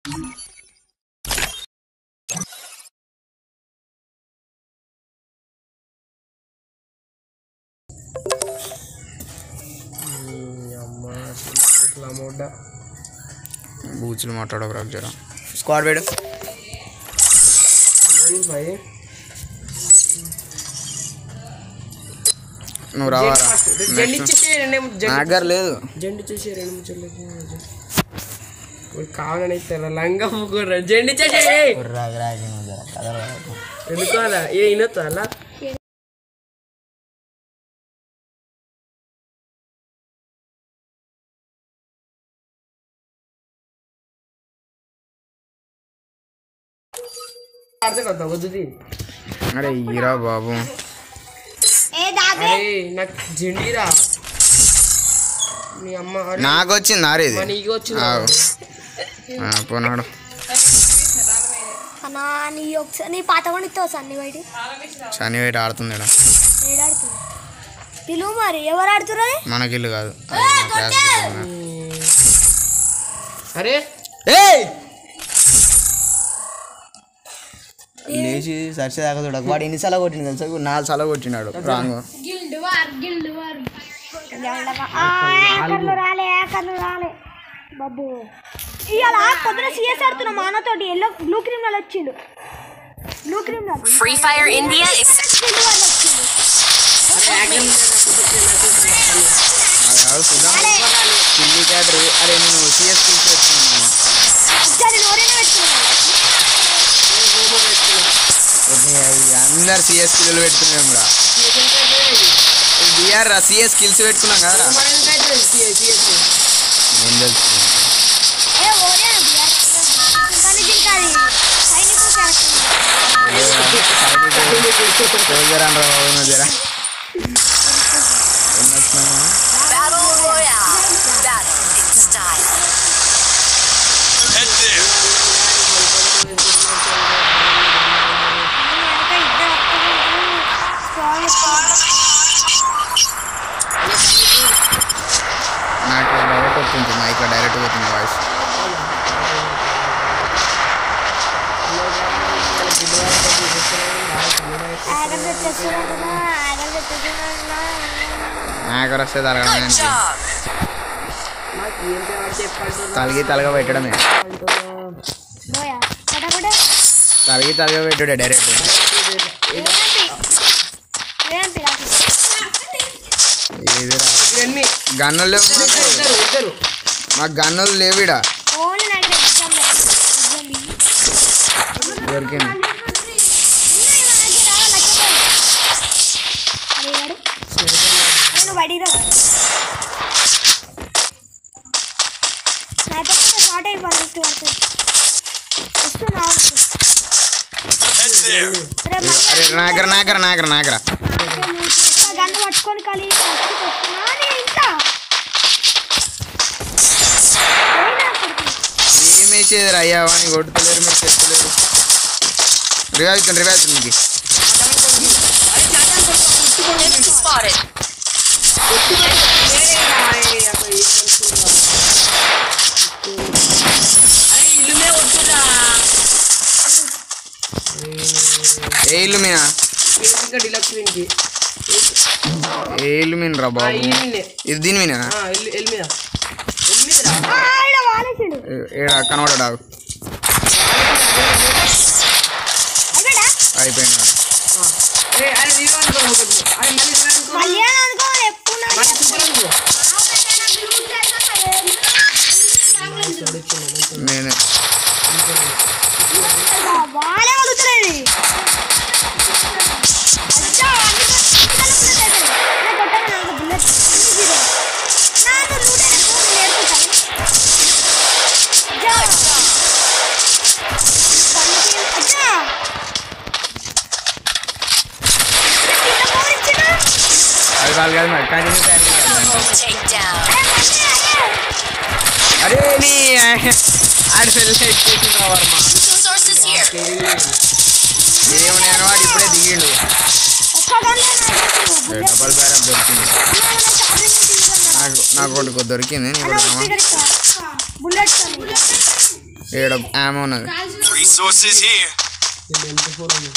అమ్మ ఇట్లా అమౌంట్ బూచులు మాట్లాడకు జర స్క్వాడ్ వేడు భయ్ నువ్వు రావారా జెండి ఇచ్చేసి రెండేమో జెండి నాగర్ లేదు జెండి ఇచ్చేసి రెండు ముచ్చట్లకి కావాలని ఇస్తారా లంగా ముగ్గురు జెండి ఇచ్చేసి ఎందుకు అలా ఏ ఇనొత్తా అలా అర్థం కదా వద్దుది అరే ఈరా బాబు అరే నాకు జెండిరా మీ అమ్మ అరే, నాకు వచ్చింది ఆరేది మా నీకు వచ్చింది ఆగు. ఆ, పోనాడు అన్నా నీ ఒకసారి నీ పాత కూడా ఇస్తావు సార్ నీ బయట శని వేట ఆడుతుంది ఈడ. ఏడాడుతుంది పిలువు మరి ఎవరు ఆడుతున్నారు మనకిల్లు కాదు అది మా క్లాస్ పిల్లలు. అరే ఏయ్ లేచి సరిసే దాకా చూడకు వాడు ఎన్నిసార్లు కొట్టింది తెలుసా నాలుగు సార్లు కొట్టినాడు రాంగ్ ఏకర్లు రాలే ఏకర్లు రాలే బాబు ఇవాళ పొద్దున సిఎస్ ఆడుతున్నా మా అన్నతోటి ఎల్లో బ్లూ క్రిమినల్ వచ్చిండు blue criminal Free Fire India is వచ్చిండు అది కాదు సుధా చిల్లీ క్యాటర్ అరే నేను సిఎస్ తీసి వచ్చినాను దాన్ని నోరైనా పెట్టుకున్నాను అందరు సిఎస్ స్కిల్లు పెట్టుకున్నాం కూడా బిఆర్ రా సిఎస్ స్కిల్స్ పెట్టుకున్నాం కదరా ఏం తెలుసు ఏ ఓరేనా బిఆర్ కానీ దీనికి అది సైనికుల క్యారెక్టర్ సోల్జర్ అనరా బాబు నువ్వు జరా ఎన్ని వచ్చినామా Battle Royale. Battle in style. నాకు డైరెక్ట్ వచ్చింది మైక్ డైరెక్ట్ పోతుంది వాయిస్ ఆగర్ తెచ్చేస్తున్నా ఆగర్ తెచ్చేస్తున్నా నాకు వస్తే తలగడమే Good job. తలగి తలగా పెట్టడమే బోయా పటపట తలగి తలగా పెట్టుడే డైరెక్ట్ ఏంటి ఏంటి ఏదిరా ఇవన్నీ గన్నులు లేవు మాకు. ఇద్దరు ఇద్దరు మాకు గన్నులు లేవు ఈడ ఓన్లీ నాకు ఎగ్జామ్ ఎగ్జామ్ దొరికింది నేను బడిరా స్నైపర్ షార్ట్ అయిపోయింది ఫస్ట్ వరకు వస్తున్నా అరే నాగర నాగర నాగర నాగర గన్ను పట్టుకొని కలిగి వస్తున్నా నేను ఇంకా ఏం వేసేది అయ్యా వాడిని కొట్టుతలేరు మీరు చెప్తలేరు రివైవ్ అవుతుంది రివైవ్ అవుతుంది మీకు Enemy spotted. అరే ఇల్లునే వద్దురా ఏ ఇల్లు మీనా ఇంకా డిలక్స్ వీనికి ఏ ఇల్లు మీన రా ఆ, బాబు ఇల్లు మీనే ఇది దీని మీనా ఆ, ఇల్లు ఎల్లు మీద ఎల్లు మీద రా ఆడ వాలేసిండు ఏడా కనబడ్డా అయిపోయా అయిపోయింది అరే అరే నీవు అనుకో ఒకటి. అరే మళ్ళీ నువ్వు అనుకో మళ్ళీ అనుకో ఎప్పుడు నాకు మళ్ళీ సూపర్ అనుకో నేనే వాళ్ళే అడుగుతున్నది అచ్చా, అన్ని పిల్లలు bullet అయిపోయాయి. నేను కొట్టాను నాకు bullet. అన్ని zero. నాకు loot అయిన phone నేర్పుతాను. అచ్చా. పనికి- అచ్చా. కింద phone ఇచ్చిండు. అది వాళ్ళు కాదు మరి కంటిన్యూ Double takedown. అరే, మంచిగా, అరే. అరే నీ ఆడి సెల్ ఎక్కేసింది రా వర్మ Resources here. ఏమన్నా వాడు ఇప్పుడే దిగిండు ఒక్క గన్లో నాకు bullet. డబల్ బ్యారప్ దొరికింది అన్నా, మన charging తీసుకున్నా. నాకు నాకు ఒకటి కొద్ది దొరికింది నీకు అన్నా, ఒకటి కావాలా? speaker ఇస్తా. bullet అని. ఏడ ఆమె ఉన్నది Resources here. నేను ఎంత ఫోన్ ఉంది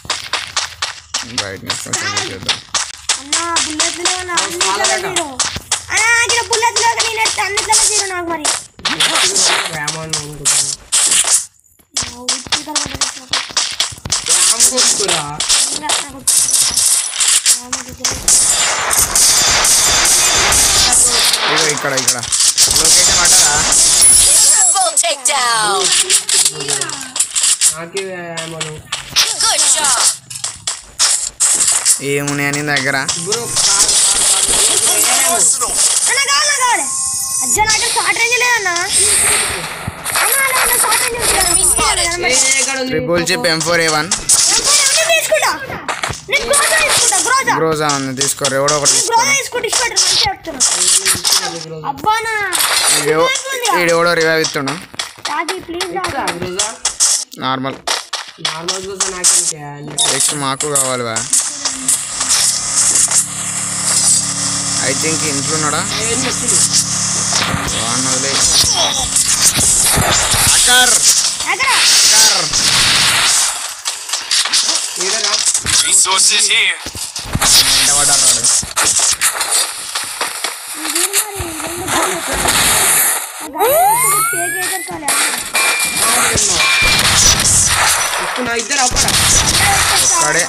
బయట నుంచి కొంచెం చేద్దాం అన్న బుల్లెట్లు లేవు నా అన్నిట్లో జీరో అన్న ఇక్కడ బుల్లెట్లు లేక నేను ఎత్తే అన్నిట్లో జీరో నాకు మరి ర్యామాన్ అనుకుంటాను నా ఉత్తి తర్వాత నాకు. ర్యామ్ కొట్టుకురా ఇంకా నాకు రామ దగ్గర. ఇగో ఇక్కడ ఇక్కడ లొకేషన్ పట్టరా Full takedown. నాకే ర్యామాను Good job. ఏమున్నాయి నీ దగ్గర బ్రో కార్ Arsenal. అన్న కావాలి నాకు కావాలి అజ్జ నాకు షార్ట్ రేంజ్ లేదన్న అన్న అన్న షార్ట్ రేంజ్ ఎక్కడ ఉంది triple chip M four A one తీసుకుంటా నేను గ్రోజా తీసుకుంటా గ్రోజా గ్రోజా ఉంది తీసుకోరు ఎవడో ఒకటి నేను తీసుకోరు గ్రోజా తీసుకుంటే ఇష్టపడ్డారు మంచిగా చెప్తున్నా అబ్బానా ఈడు ఎవడో రివైవ్ ఇస్తుండు రాజీ ప్లీజ్ రా రోజా నార్మల్ నార్మల్ రోజా నాకే నెక్స్ట్ మాకు కావాలి బా ఐ థింక్ ఇంట్లో ఉన్నాడా ఏం చెప్తుంది వాడిని వదిలే ఆకర్ ఎక్కడ ఆకర్ ఈడరా Resources here. ఎంత పడ్డారు రాడు వస్తున్నా ఇద్దరు అప్పడా ఒక్కడే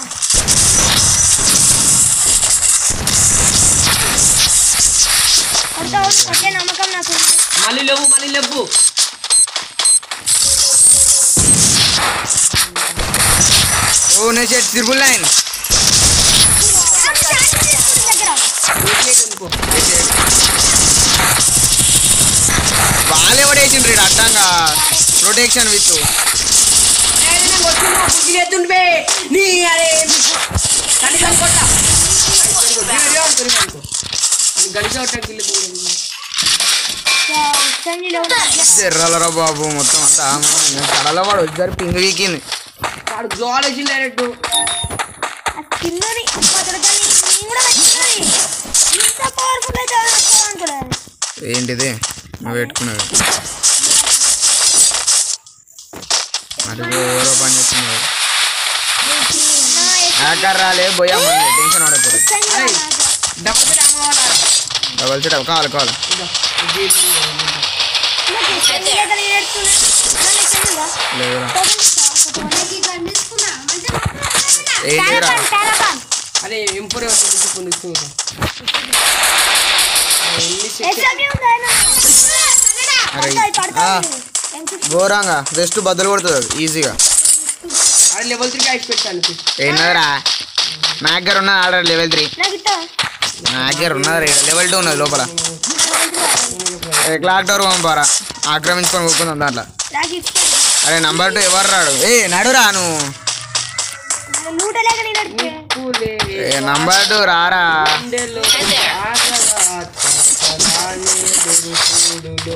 కొట్టే నమ్మకం నాకు ఉంది. మళ్ళీ లేవు మళ్ళీ లేవు ఓ నే చెట్ త్రిబుల్ నైన్ దగ్గర వాళ్ళే పడేసిండ్రు ఈడు అడ్డంగా ప్రొటెక్షన్ విత్ ఎత్తుండే నీ అరే కనీసం కొట్ట గడిచ కిల్లు సంజీలో ఎర్రలరా బాబు మొత్తం అంతా కడలో వాడు వచ్చారు పింగ్ వీకింది వాడు జోల్ వేసి డైరెక్ట్ కిందని అతడికని నేను కూడా పెట్టినది ఇంత పవర్ఫుల్ అయితే అనుకోలేదు ఏంటిది నువ్వు పెట్టుకున్నది మరి ఎవరో పని చేస్తున్నారు హ్యాకర్ రాలే పోయా టెన్షన్ పడకూడదు డబ్బు పెట్టి అమ్మవాడా డబల్ సెట్ కావాలి కావాలి లేదురా ఏంటిరా అరే ఎంపరే వస్తుంది తీసుకుంటా అరే ఆ, ఘోరంగా జస్ట్ బద్దలు కొడుతుంది అది ఈజీగా అరే లెవెల్ త్రీ ఐస్ పెట్టాను ఏంటరా నా దగ్గర ఉన్నది ఆల్రెడీ లెవెల్ త్రీ నా దగ్గర ఉన్నది లెవెల్ టూ ఉన్నది లోపల ఏ క్లాక్ టవర్ పంపారా ఆక్రమించుకొని కూర్చుందాం దాంట్లో అరే నంబర్ టూ ఎవరు రాడు ఏ నడురా నువ్వు లూటలేక నేను పూలే ఏ నంబర్ టూ రారా గుండెలో ఆగగా చక్కగానే దొరుకుడులో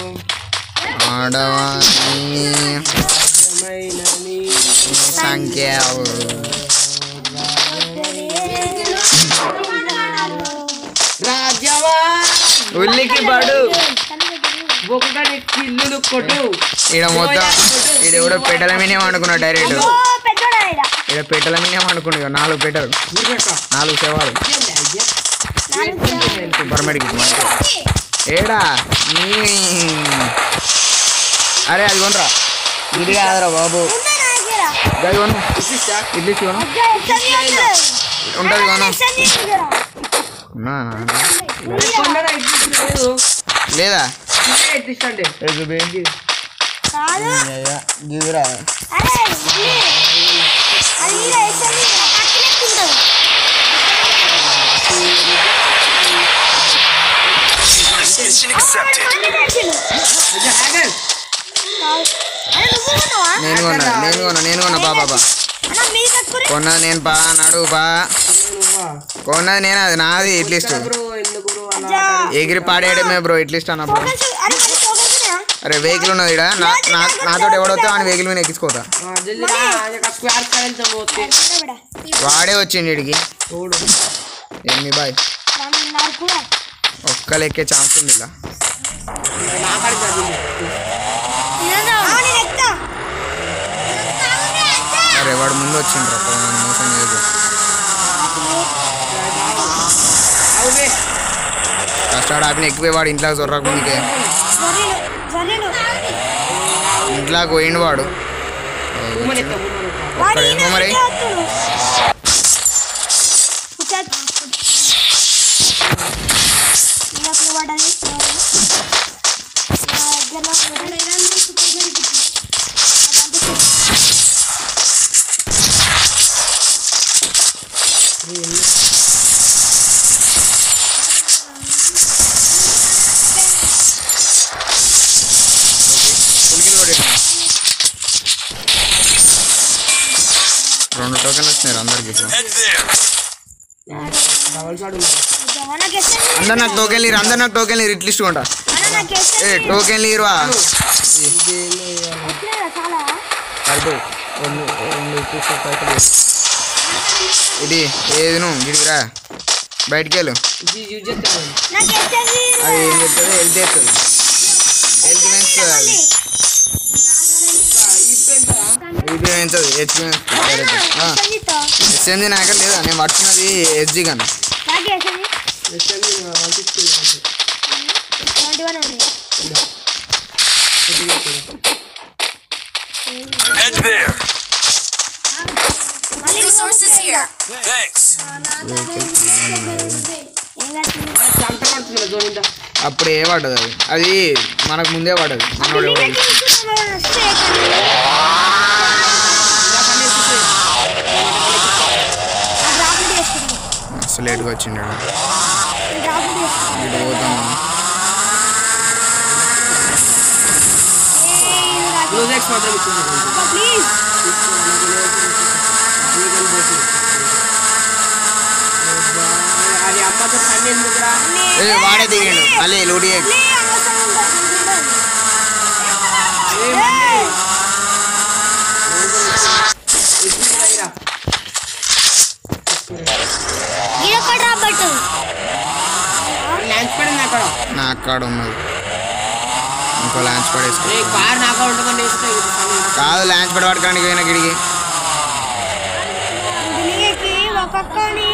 ఆడవాని నిజమైన నీ సంఖ్య రాజవా ఉల్లికి పడు ఒకటి కిల్లులు కొట్టు ఈడ మొత్తం ఈడ ఎవడో పెట్టల మీనే అనుకున్నాడు డైరెక్ట్ ఓ పెద్దోడా ఈడ. ఈడ పెట్టల మీనే అనుకున్నాడు నాలుగు పెట్టలు ఊరక. నాలుగు శవాలు ఏంది అయ్యా? నాలుగు సూపర్ మెడికి ఏడా నీ అరే అది కొనరా ఇది కాదురా బాబు ఉన్నాయి నా దగ్గర. అది కొను ఇచ్చిస్తా? ఇడ్లీ కొను ఇంకా ఎస్ఎంఈ ఉంటుంది. ఉంటుంది కొను ఎస్ఎంఈ దగ్గర. నా, నా, నా. కొన్నరా ఇడ్లీ లేదు లేదా ఇదే ఇడ్లిస్తా అంటే కాదు గిదిరా అరే ఇది. అది ఈడ ఎస్ఎంఈ దగ్గర. పక్కనే ఉంటుంది. Mission వాడు accepted. మళ్ళీ తెచ్చిండు. అయ్యా, హ్యాగర్. కాదు. అరే నువ్వు కొన్నావా? నేను కొన్నా నేను కొన్నా నేను కొన్నా పా పాపా అన్న మీరు కట్టుకుని కొన్నది నేను పా నడు పా నువ్వా? కొన్నది నేను అది నాది ఇట్లిస్ట్ బ్రో ఎందుకు బ్రో అలా అజ్జా. ఎగిరి పాడేయడమే బ్రో ఇట్లిస్ట్ అన్నప్పుడు ఫోకస్ అరే మరి ఫోకస్ ఉన్నాయా? అరే వెహికల్ ఉన్నది ఇక్కడ నా నా- నాతో ఎవడొస్తే అని వెహికల్ మీద ఎక్కించుకోతా ఆ, జల్దీ రా అక్కడ స్క్వేర్ కాడ వెళ్తాం పోతే ఇక్కడ బిడ. వాడే వచ్చిండు ఇడికి చూడు ఎన్ని బాయ్ రాను నాకు కూడా. ఒక్క లెక్కే ఛాన్స్ ఉంది ఇలా నాకాడికి అది ఇదేందా? ఆ, వచ్చిండ్రు అక్కడ నన్ను మోసం చేయదు అవువే కష్టాడు ఆపిన ఎక్కువే వాడు ఇంట్లోకి చొర్రకు ముందుకే జరీలు జరీలు ఇంట్లోకి పోయిండు వాడు ఉమ్మని ఎత్తా ఉమ్మని ఎత్తా వాడు ఒక్కడే ఈయన మరి వచ్చేస్తాడు. వచ్చేస్తాడు. ఈయనకు పడ్డది. నా దగ్గరలో పడ్డది. ఉలికింది వాడు ఈయన. రెండు టోకెన్లు వచ్చినారు అందరికి ఇప్పుడు Head there. డబల్ షాట్ ఉన్నారు అన్న నాకు ఎస్ఎం అందరు నాకు టోకెన్లు ఇరు అందరు నాకు టోకెన్లు ఇరు ఇట్లిస్ట్ కొంటా అన్న నాకు ఎస్ఎం ఏ టోకెన్లు ఇరువా ఎట్లేదా చాలా కడుపు రెండు రెండు ఇప్పిస్తా పైసలు ఇవ్వు. ఇది ఏది నువ్వు గిడికిరా బయటికి వెళ్ళు ఇది యూజ్ చేస్తాను నాకు ఎస్ఎం అది ఏం చెప్తుంది హెల్త్ చేస్తుంది హెల్త్ పెంచుతుంది అది ఇది పెంచదు హెచ్ ఎస్ఎంజీ నాక లేదా నేను పట్టుకున్నది హెచ్జీ కానీ నాకు SM SMG one sixty twenty one ఉంది Head there. మళ్ళీ Resources here. Thanks. ఏం కాదు చంట పడుతున్నా జోన్ ఇంత అప్పుడు ఏ పడ్డది అది అది మనకు ముందే పడ్డది మనోడు ఎవడు అసలు లేట్గా వచ్చిండు ఇటు పోతాం క్లోజ్ ఎక్స్ మాత్రం ఇచ్చేసి ప్లీజ్ అది అమ్మతో పని ఎందుకురా ఏ వాడే దిగాడు మళ్ళీ లూడి ఇరా ఇదొకటి రాబట్టు ల్యాంచ్ పడింది అక్కడ నా కాడ ఉన్నది ఇంకో లాంచ్ పడేసుకో ఏ కార్ నాకు ఉండమని వేస్తే ఇది పని. కాదు లాంచ్ పడి పడకానికి పోయిన గిడికి బిలియకి ఒక్కొక్కని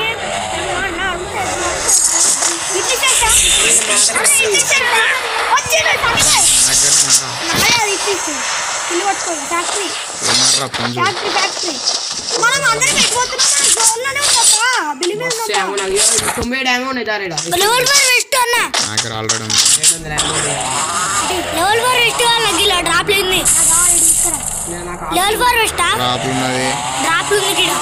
ఇడ్లీ చెట్ట ఇడ్లీ చెట్ట వచ్చింది నాయ అది ఇచ్చేసి ఇల్లు పట్టుకోండి ఫ్యాక్టరీ ఏమర్రా పుంజు ఫ్యాక్టరీ ఫ్యాక్టరీ మనం అందరం ఎక్కిపోతున్నాం మన జోన్లోనే ఉందప్ప బిలి మీద వస్తే ఏమో నాకు ఇవ్వ- తొంభై డ్యామో ఉన్నాయి దారేడా లెవెల్ ఫోర్ వెస్ట్ అన్న నా దగ్గర ఆల్రెడీ ఉంది రెండు వందల యాభై ఉన్నాయి. లెవెల్ ఫోర్ వెస్ట్ వాళ్ళకి ఇలా డ్రాప్ లేదు నేను నాకు లెవెల్ ఫోర్ వెస్టా డ్రాప్ ఉన్నది డ్రాప్ ఉంది ఇక్కడ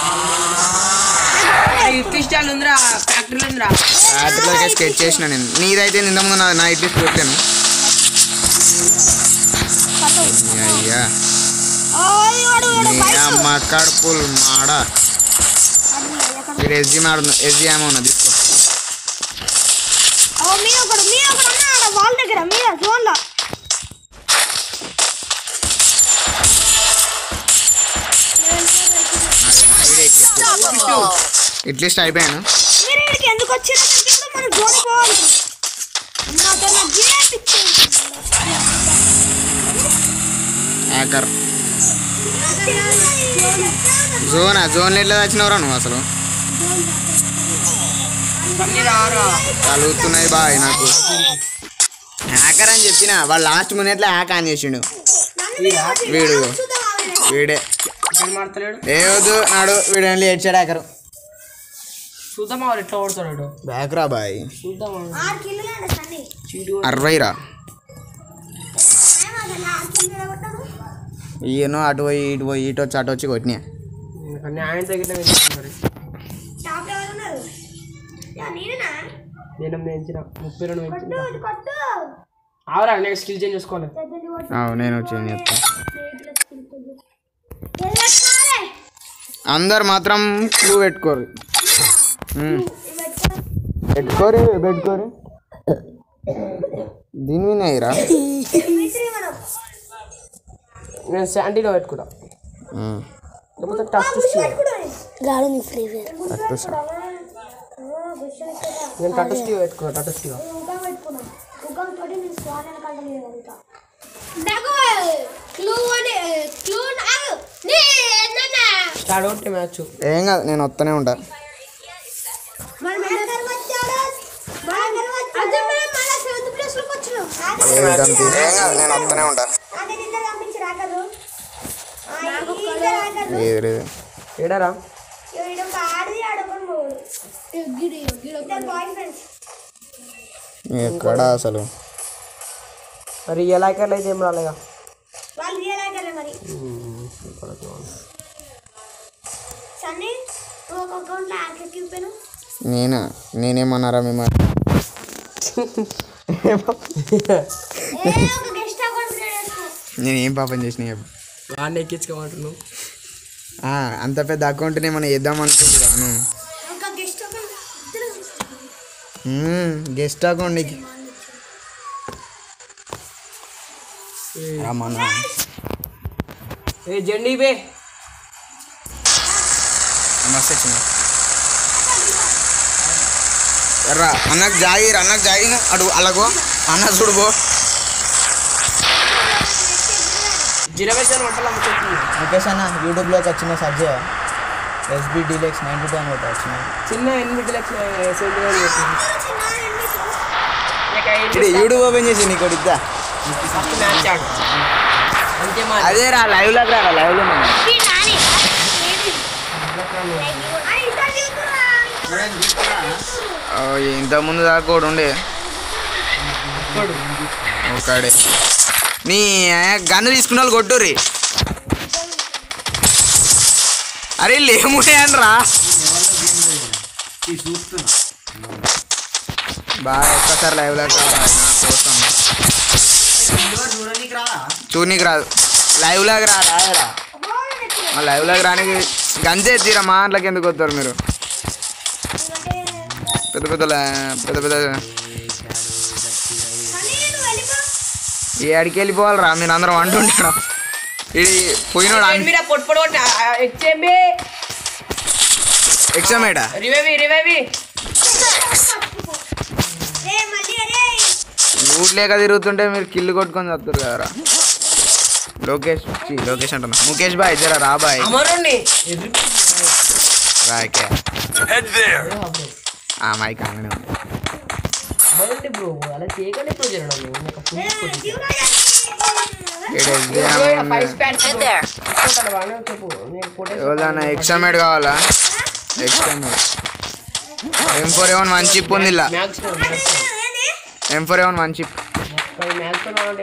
ఇడ్లీ స్టాల్ ఉందిరా ఫ్యాక్టరీలో ఉందిరా రాత్రిలోకే స్కెచ్ చేసిన నేను నీదైతే ఇంత ముందు నా- నా ఇడ్లీ పెట్టాను అయ్యా నీ అమ్మ కడుపులు మాడ ఇక్కడ ఎస్జీ మాడ ఎస్జీ ఏమో ఉన్నది తీసుకో ఓ మీద ఒకడు మీద ఒకడు అన్న ఆడ వాల్ దగ్గర మీద జోన్ లో ఇట్లీస్ట్ అయిపోయాను మీరు ఇక్కడికి ఎందుకు వచ్చారో మన జోన్ పోవాలి నాతో నా గిరాట్ హ్యాకర్ జోనా జోన్ ఎట్లా వచ్చినవరా నువ్వు అసలు పని రారా కలుగుతున్నాయి బాయ్ నాకు హ్యాకర్ అని చెప్పిన వాడు లాస్ట్ మినిట్లో హ్యాక్ ఆన్ చేసిండు వీడు వీడే ఇక్కడ మాడతలేడు ఏ వద్దు నాడు వీడు ఓన్లీ హెడ్ హ్యాకర్ చూద్దాం వాడు ఎట్లా ఓడుతాడు బ్యాక్ రా బాయ్ చూద్దాం వాడు. ఆరు కిలోలు సన్ని చీడు అరవై రా ఈయనో అటు పోయి ఇటు పోయి ఇటు వచ్చి అటు వచ్చి కొట్టినా ఇంకా న్యాయం తగిన విధానం మరి టాప్ ఎవరు ఉన్నారు యా నేనేనా నేను పెంచిన ముప్పై రెండు పెంచిన కొట్టు కొట్టు ఆవరా నెక్స్ట్ స్కిల్ చేంజ్ చేసుకోవాలి అవు నేను వచ్చి చెప్తా ఏం పట్టుకోవాలి? అందరు మాత్రం క్లూ పెట్టుకోరు ఉమ్. పెట్టుకోరు పెట్టుకోరు దీని మీద అయ్యిరా మిత్రి మనం నేను శాండీలో పెట్టుకుంటా ఉమ్. లేకపోతే టచ్ స్టీవ్ గాడు నీ ఫ్రీ ఫైర్ కరెక్ట్ సార్. నేను టచ్ స్టీవ్ పెట్టుకున్నా టచ్ స్టీవ్ ఇంకా పెట్టుకున్నాం ఇంకా తోటి నేను స్వాన్ వెనకాల లేదు ఇంకా నాకు క్లూ అంటే క్లూ నాకు నీ ఏంటన్నా స్టార్ట్ అవుతే మ్యాచ్ ఏం కాదు నేను వస్తూనే ఉంటా ఏం కంపి ఏం కాదు నేను వస్తూనే ఉంటా లేదు లేదు ఏడారా ఎక్కడ అసలు మరి ఎలా అయితే ఏం రాలేగా వాళ్ళు రియల్ ఆగాలి మరి సన్నీ నువ్వు ఒక అకౌంట్లో యాక్సెస్ చూపాను నేనా నేనేమన్నారా మిమ్మల్ని ఏ ఒక గెస్ట్ అకౌంట్ క్రియేట్ చేసుకో నేను ఏం పాపం చేసిన చెప్పు వాడిని ఎక్కించుకోమంటున్నావు ఆ, అంత పెద్ద అకౌంట్ని మనం వేద్దాం అనుకుంటున్నాను ఒక గెస్ట్ అకౌంట్ గెస్ట్ అకౌంట్ నీకు రమ్మన్నా ఏ జెండీ బే మస్తు వచ్చిన ఎర్రా అన్నకు జాగిర్ అన్నకు జాగిర్ అడుగు అలాగో అన్న చూడుబో జిరవేషన్ వంటలు అమ్ముతుంది ముఖేష్ అన్న యూట్యూబ్లోకి వచ్చిన సర్జ ఎస్బీ డీలెక్స్ నైన్టీ టూ అని వచ్చిన చిన్న ఎనిమిది లక్షల సెంటు ఇది యూట్యూబ్ ఓపెన్ చేసి నీకు ఒకటి ఇద్దా ఫస్ట్ మ్యాచ్ ఆడు అంతే మా అదే రా లైవ్లోకి రా లైవ్లో మనం ఇంత ముందు దాకా కూడా ఉండే ఒకడే నీ గన్ను తీసుకున్న వాళ్ళు కొట్టుర్రి అరే లేముడే అనరా బాగా ఒక్కసారి లైవ్ లో కోసం చూడనీకి రాదు లైవ్ లాగా రా రాయరా మా లైవ్ లాగా రానికి గంజే తీరా మా అంట్లోకి ఎందుకు వస్తారు మీరు పెద్ద పెద్ద లా- పెద్ద పెద్ద ఏ అడికి వెళ్ళిపోవాలరా మీరు అందరం అంటుంటారా ఇది పోయినోడు మీద పొట్టు పొడి కొట్టి ఎక్స్ఎంబి ఎక్సామేటా రివైవి రివైవి లూట్ లేక తిరుగుతుంటే మీరు కిల్లు కొట్టుకొని వస్తారు కదరా లోకేష్ ఛీ, లోకేష్ అంటున్నా ముఖేష్ బాయ్ జరా రా బాయ్ అమరుణ్ణి రాకే Head there. ఆ మైక్ అనగానే ఉంది అమరుంటే బ్రో అలా చేయకండి బ్రో జరగడం ఒక పులి కొట్టి ఈడ SBM ఫైవ్ ఉంది. Spots Head there. చెప్పు నేను కొట్టేసి ఎవరన్నా ఎక్సామేట్ కావాలా ఎక్సామేట్ ఎం ఫోర్ ఏమన్ వన్ చిప్ ఉంది ఇలా మ్యాక్స్ ఎం ఫోర్ ఏమన్ వన్ చిప్ మ్యాక్స్ అంటే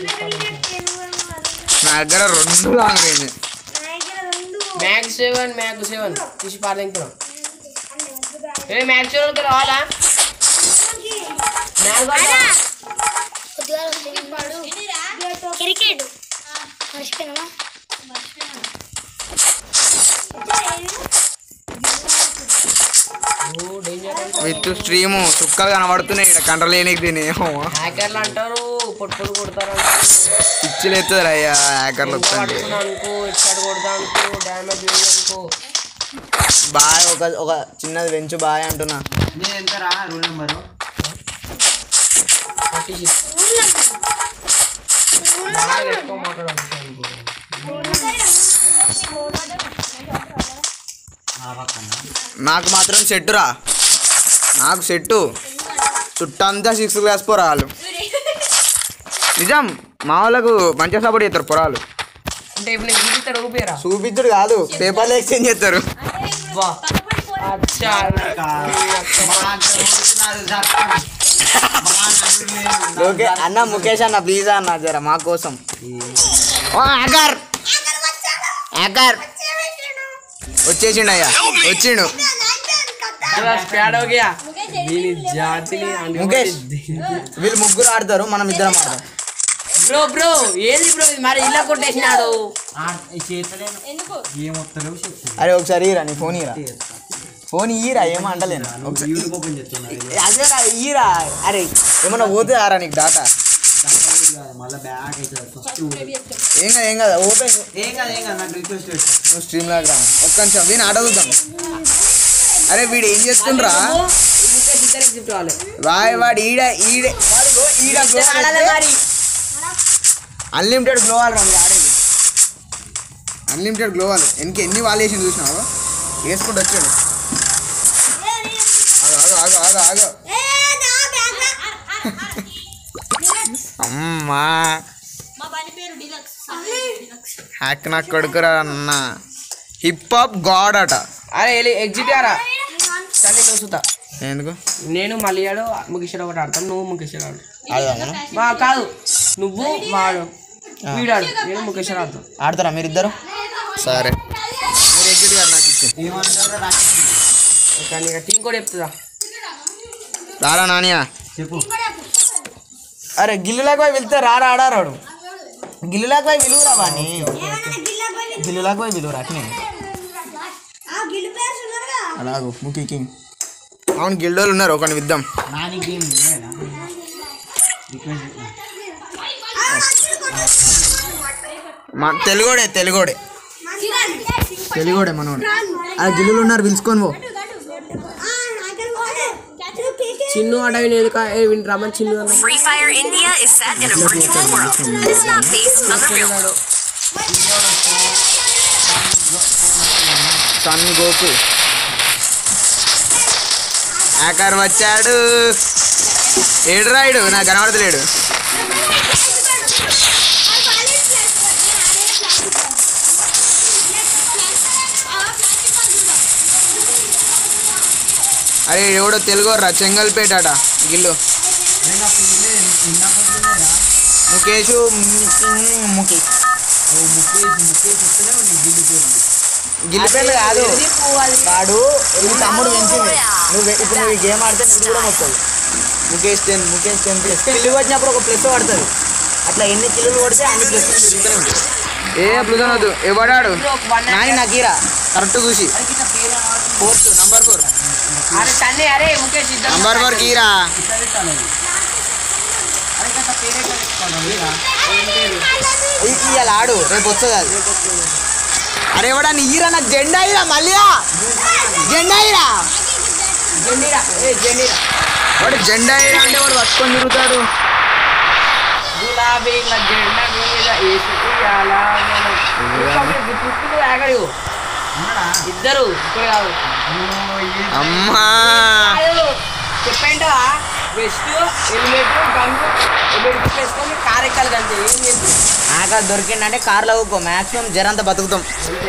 నా దగ్గర రెండు long range max seven max seven తీసి పాలించున్నాం ఏ మ్యాక్స్ సెవెన్ రావాలా మ్యాక్స్ క్రికెట్ మర్చిపోయినా డేంజర్ విత్ స్ట్రీము చుక్కలు కనబడుతున్నాయి ఇక్కడ కంట్రోల్ లేనికి దీని ఏమో హ్యాకర్లు అంటారు పొట్టు పొట్టు కొడతారు పిచ్చిలు ఎత్తుతారు అయ్యా హ్యాకర్లు వస్తుంది పట్టుకున్నా అనుకో ఇచ్చాడు కొడతా అనుకో డ్యామేజ్ అనుకో బాయ్ ఒక ఒక చిన్నది వెంచు బాయ్ అంటున్నా థర్టీ సిక్స్ బాగా ఎక్కువ మాట్లాడాలి అనుకో నాకు మాత్రం సెట్టు రా నాకు సెట్టు చుట్టంతా సిక్స్ క్లాస్ పోరాలు నిజం మా వాళ్ళకు మంచిగా సపోర్ట్ చేస్తారు పొరాలు అంటే ఇప్పుడు నీకు చూపిస్తాడు ఊపిరా చూపించుడు కాదు పేపర్లు ఎక్స్చేంజ్ చేస్తారు వా అచ్చా ఓకే అన్న ముఖేష్ అన్న ప్లీజ్ అన్న జర మా కోసం ఓ హ్యాకర్ హ్యాకర్ వచ్చేసిండు అయ్యా వచ్చిండు స్పాడ్ हो गया దీని జాతిని ముఖేష్ వీళ్ళు ముగ్గురు ఆడతారు మనం ఇద్దరం ఆడతాం బ్రో బ్రో ఏంది బ్రో ఇది మరి ఇలా కొట్టేసినాడు అరే ఒకసారి ఇరా నీ ఫోన్ ఇరా ఫోన్ ఇయ్యరా ఏమో అంటలేను ఒకసారి అదేరా ఇయ్యరా అరే ఏమన్నా పోతే ఆరా నీకు డాటా ఏం కాదు ఏం కాదు ఓపెన్ నువ్వు స్ట్రీమ్ లాగా రా ఒక్క నిమిషం వీని ఆట చూద్దాం అరే వీడు ఏం చేస్తుండ్రా ముఖేష్ ఇద్దరికి గిఫ్ట్ కావాలి వాయ్ వాడు ఈడ ఈడ వాడిగో ఈడ ఆడాలి మరి అన్లిమిటెడ్ ఫ్లో ఆడరా మీరు ఆడేది అన్లిమిటెడ్ గ్లోవాల్ వెనక ఎన్ని వాళ్ళు వేసి చూసినావు వేసుకుంటూ వచ్చాడు ఆగు ఆగు ఆగు ఆగు ఆగు అమ్మా హ్యాక్ నా కొడుకురా అన్న హిప్ హాప్ గాడ్ అట అరే వెళ్ళి ఎగ్జిట్ ఆరా చల్లి నువ్వు చూతా ఎందుకు నేను మలియాడు ముఖేశ్వర ఒకటి ఆడతాం నువ్వు ముఖేశ్వర ఆడు ఆడదామా మా కాదు నువ్వు వాడు వీడాడు నేను ముఖేశ్వర ఆడతాం ఆడతారా మీరిద్దరు సరే మీరు ఎగ్జిట్ గారు నాకు ఇచ్చే కానీ ఇక టీం కూడా చెప్తుందా రారా నానియా అరే గిల్లులాగా పోయి వెళ్తే రారా ఆడారాడు గిల్లులాగా పోయి విలువరా వాడిని గిల్లులాగా పోయి విలువరా అట్నే అలాగో ముఖీ కింగ్ అవును గిల్డోలు ఉన్నారు ఒకరిని విద్దాం మా తెలుగోడే తెలుగోడే తెలుగోడే మనోడు ఆ గిల్లులు ఉన్నారు పిలుచుకొని పో చిన్ను ఆట ఎందుకు విని రమ్మని చిన్ను అన్న Free Fire India is set in a virtual world that is not based on the real world. Son Goku ఆకార్ వచ్చాడు ఏడు రాయుడు నాకు కనబడతలేడు అరే ఎవడో తెలుగు రా చెంగల్పేట అట గిల్లు ముఖేష్ ముఖేష్ గిల్లు పేర్లు కాదు వాడు నీ తమ్ముడు పెంచింది నువ్వు ఇప్పుడు నువ్వు ఈ గేమ్ ఆడితే నీకు కూడా వస్తుంది Mukesh ten Mukesh ten kill వచ్చినప్పుడు ఒక ప్లస్ పడుతుంది అట్లా ఎన్ని కిల్లులు కొడితే అన్ని ప్లస్ తిరుగుతూనే ఉంటాయి ఏ ప్లుతనొద్దు ఎవడాడు నాని నకీరా కరెక్ట్ చూసి ఫోర్త్ నంబర్ ఫోర్ అరే తల్లి అరే ముఖేష్ ఇద్దరు నంబర్ ఫోర్ కీరా ఇవాళ ఆడు రేపు వస్తుంది అది అరే ఎవడా నీ ఈరా నాకు జెండా ఇరా మళ్ళీ జెండా ఇరా జెండీరా ఏ జెండీరా వాడు జెండా ఇరా అంటే వాడు పట్టుకొని తిరుగుతాడు గులాబీల జెండా మీద వేసుకుయాలా పుట్టుకు ఆగడు ఇద్దరు ఇప్పుడు కాదు అమ్మా కాదు, చెప్పంటా వెస్ట్ హెల్మెట్ గన్ హెల్మెట్ వేసుకొని కార్ ఎక్కాలి కంటే ఏం చేస్తుంది ఆక దొరికిందంటే కార్లో ఊకో మాక్సిమం జరంతా బతుకుతాం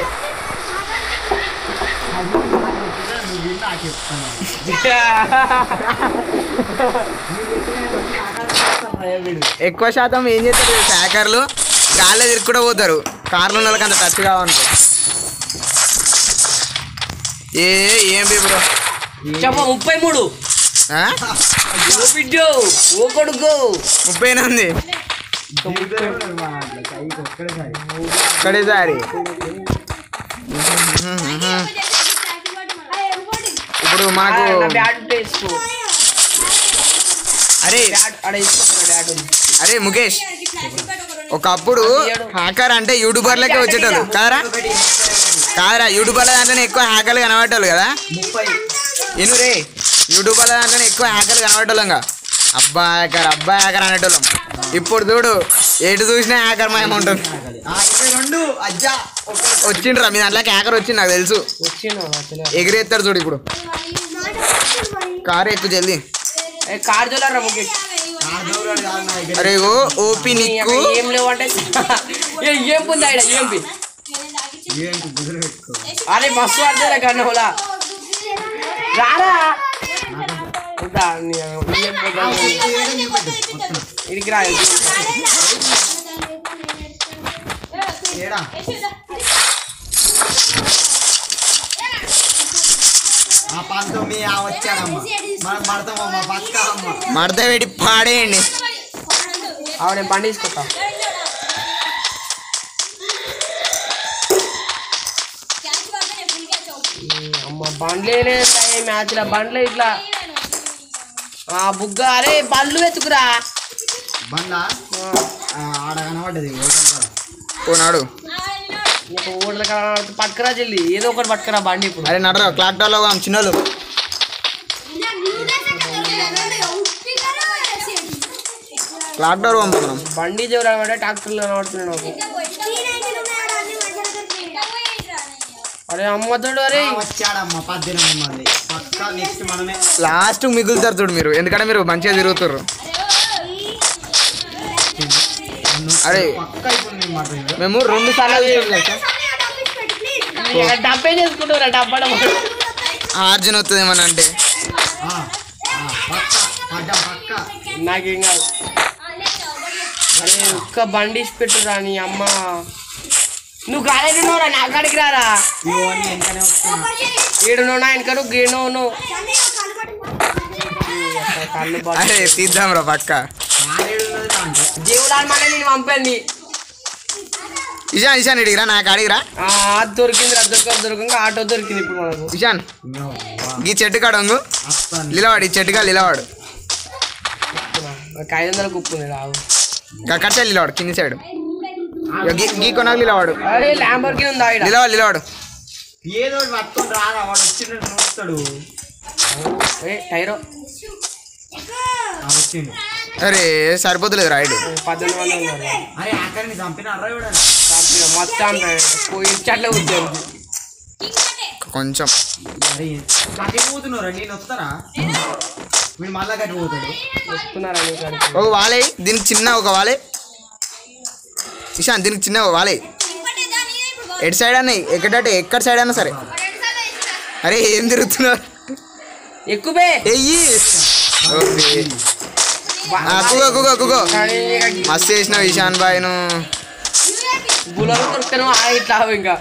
ఎక్కువ శాతం ఏం చేస్తారు హ్యాకర్లు గాల్లో తిరిగి కూడా పోతారు కార్లు ఉన్న వాళ్ళకి అంత టచ్ కావనుకో ఏ ఏం బ్రో చెప్ప ముప్పై మూడు ఓ బిడ్డో ఓ కొడుకు ముప్పై ఎనిమిది ఒక్కడేసారి ఇప్పుడు మనకు బ్యాట్ వేసుకో అరే బ్యాట్ అక్కడ వేసుకో బ్యాట్ ఉంది అరే ముఖేష్ ఒకప్పుడు హ్యాకర్ అంటే యూట్యూబర్లకే వచ్చేటోళ్ళు కాదరా కాదరా యూట్యూబర్ల దాంట్లోనే ఎక్కువ హ్యాకర్లు కనబడేటోళ్ళు కదా ఎను రే యూట్యూబర్ల దాంట్లోనే ఎక్కువ హ్యాకర్లు కనబడేటోళ్ళంగా అబ్బా హ్యాకర్ అబ్బా హ్యాకర్ అనేటోళ్ళం ఇప్పుడు చూడు ఎటు చూసినా హ్యాకర్ మయం ఉంటుంది వచ్చిండ్రా మీ దాంట్లోకి హ్యాకర్ వచ్చింది నాకు తెలుసు వచ్చిండు అసలు ఎగిరేస్తాడు చూడు ఇప్పుడు కారు ఎక్కువ జల్దీ ఏ కార్ చూడరా ముఖేష్ అరే ఓ ఓపి నిక్కు ఏం లేవంటే ఏ ఏం పొంది ఆయన ఏం పి అరే మస్తు అర్థం కన్నా హోలా రారా ఉందా, నీ- ఏం పొందాలి? ఇడికి రా మడత పెట్టి పాడేయండి ఆవిడ నేను బండి తీసుకొస్తా అమ్మ బండ్లే మ్యాచ్ల బండ్లే ఇట్లా ఆ బుగ్గ అరే బళ్ళు వెతుకురా పోనాడు నీకు ఓట్ల కాడ పట్టుకురా చెల్లి ఏదో ఒకటి పట్టుకురా బండి ఇప్పుడు అరే నడరా క్లాక్ టాలో చిన్నలు క్లాక్ డోర్ పంపు మనం బండి దేవుడు అనమాట ట్రాక్టర్లు కనబడుతున్నాడు నాకు అరే అమ్మతోడు అరే వచ్చాడమ్మ పద్దెనిమిది మంది పక్కా నెక్స్ట్ మనమే లాస్ట్ మిగులుతారు చూడు మీరు ఎందుకంటే మీరు మంచిగా తిరుగుతారు అరే పక్కా ఇప్పుడు నేను మాట విను. మేము రెండు సార్లు చూసాం తెలుసా? డబ్బే చేసుకుంటారా డబ్బా ఆర్జున్ వస్తుంది ఏమన్నా అంటే ఆ, ఆ, పక్కా పడ్డా పక్కా నాకేం కాదు అరే ఒక్క బండి ఇచ్చి పెట్టురా నీ అమ్మ నువ్వు గాలేడున్నావురా నా కాడికి రారా ఇవన్నీ వెంటనే వస్తున్నా ఏడునో నా వెనకడు గేనోను కళ్ళు అరే తీద్దాం రా పక్క ఆరేడు ఉన్నది దాంట్లో జీవులాల్ మళ్ళీ నేను పంపండి ఇషాన్ ఇషాన్ ఇడిగిరా నాకు అడిగిరా ఆ, అది దొరికింది అది దొరక దొరకంగా ఆటో దొరికింది ఇప్పుడు మనకు ఇషాన్ ఇంకో, వా, ఈ చెట్టు కాడ ఉంగు వస్తాను. లిలవాడు ఈ చెట్టుగా లిలవాడు ఒక ఐదు వందలకు ఉప్పు ఉంది రావు కట్టే లిలవాడు కింది సైడ్ ఇక గీ గీ కొనాలి లిలవాడు అరే ల్యాంబర్కి ఉంది ఆవిడ లిలవాడు లిలవాడు ఏదో ఒకటి పట్టుకొని రారా వాడు వచ్చిండు నోస్తాడు ఏ టైరో ఆ, వచ్చిండు అరే సరిపోతులేదు రాయుడు పద్దెనిమిది మంది ఉన్నారు అరే ఆఖరిని చంపినారా ఇవ్వడానికి చంపిన మొత్తం పోయి చెట్ల కూర్చోండి కొంచెం అరే కట్టిపోతున్నారా నేను వస్తారా వీడు మళ్ళా కట్టిపోతాడు వస్తున్నారా నీ కాడికి ఒక వాలే దీనికి చిన్న ఒక వాలే ఇషాన్ దీనికి చిన్న ఒక వాలే ఎటు సైడ్ అన్న ఎక్కడంటే ఎక్కడ సైడ్ అన్నా సరే అరే ఏం తిరుగుతున్నారు ఎక్కువే ఎయ్యి ఓకే ఆ, కుగో కుగో కుగో మస్తు చేసినావు ఇషాన్ బాయ్ నువ్వు గులాబీ దొరుకుతాను ఆ ఇట్లా ఆవు ఇంకా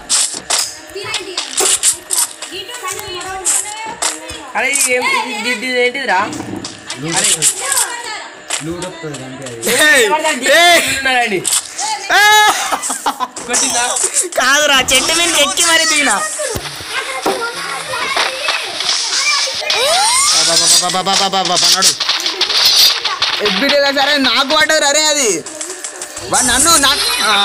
అరే ఇది ఏం ఇది- ఇది- ఇది ఏంటిదిరా అరే లూడ్ వస్తుంది అంతే అది ఏయ్, ఏయ్, ఉన్నారండి ఆ! కొట్టిందా కాదురా చెట్టు మీద ఎక్కి మరి దిగిన నడు ఎస్బిడిలో సరే నాకు పడ్డది అరే అది వాడు నన్ను నాకు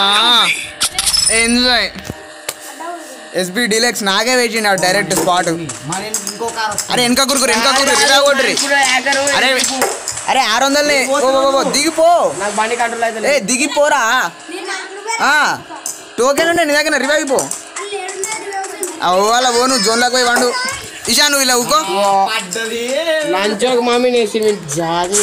ఎంజాయ్ ఎస్బి డీలక్స్ నాకే వేసిండు డైరెక్ట్ స్పాట్ మరి ఇంకో కార్ వస్తుంది అరే వెనక కురుకురు వెనక కురుకురు రిటా కొట్టురి ఇప్పుడు హ్యాకరు అరే అరే ఆరు వందలని ఓ ఓ, ఓ, ఓ, దిగిపో నాకు బండి కంట్రోల్ అయితే ఏ దిగిపోరా ఆ, టోకెన్ ఉండే నీ దగ్గర రివైవ్ పో అవ్వాల పో నువ్వు జోన్లోకి పోయి వండు ఇషా నువ్వు ఇలా ఊకో పడ్డది లంచ్ ఒక మామి నేసి జాది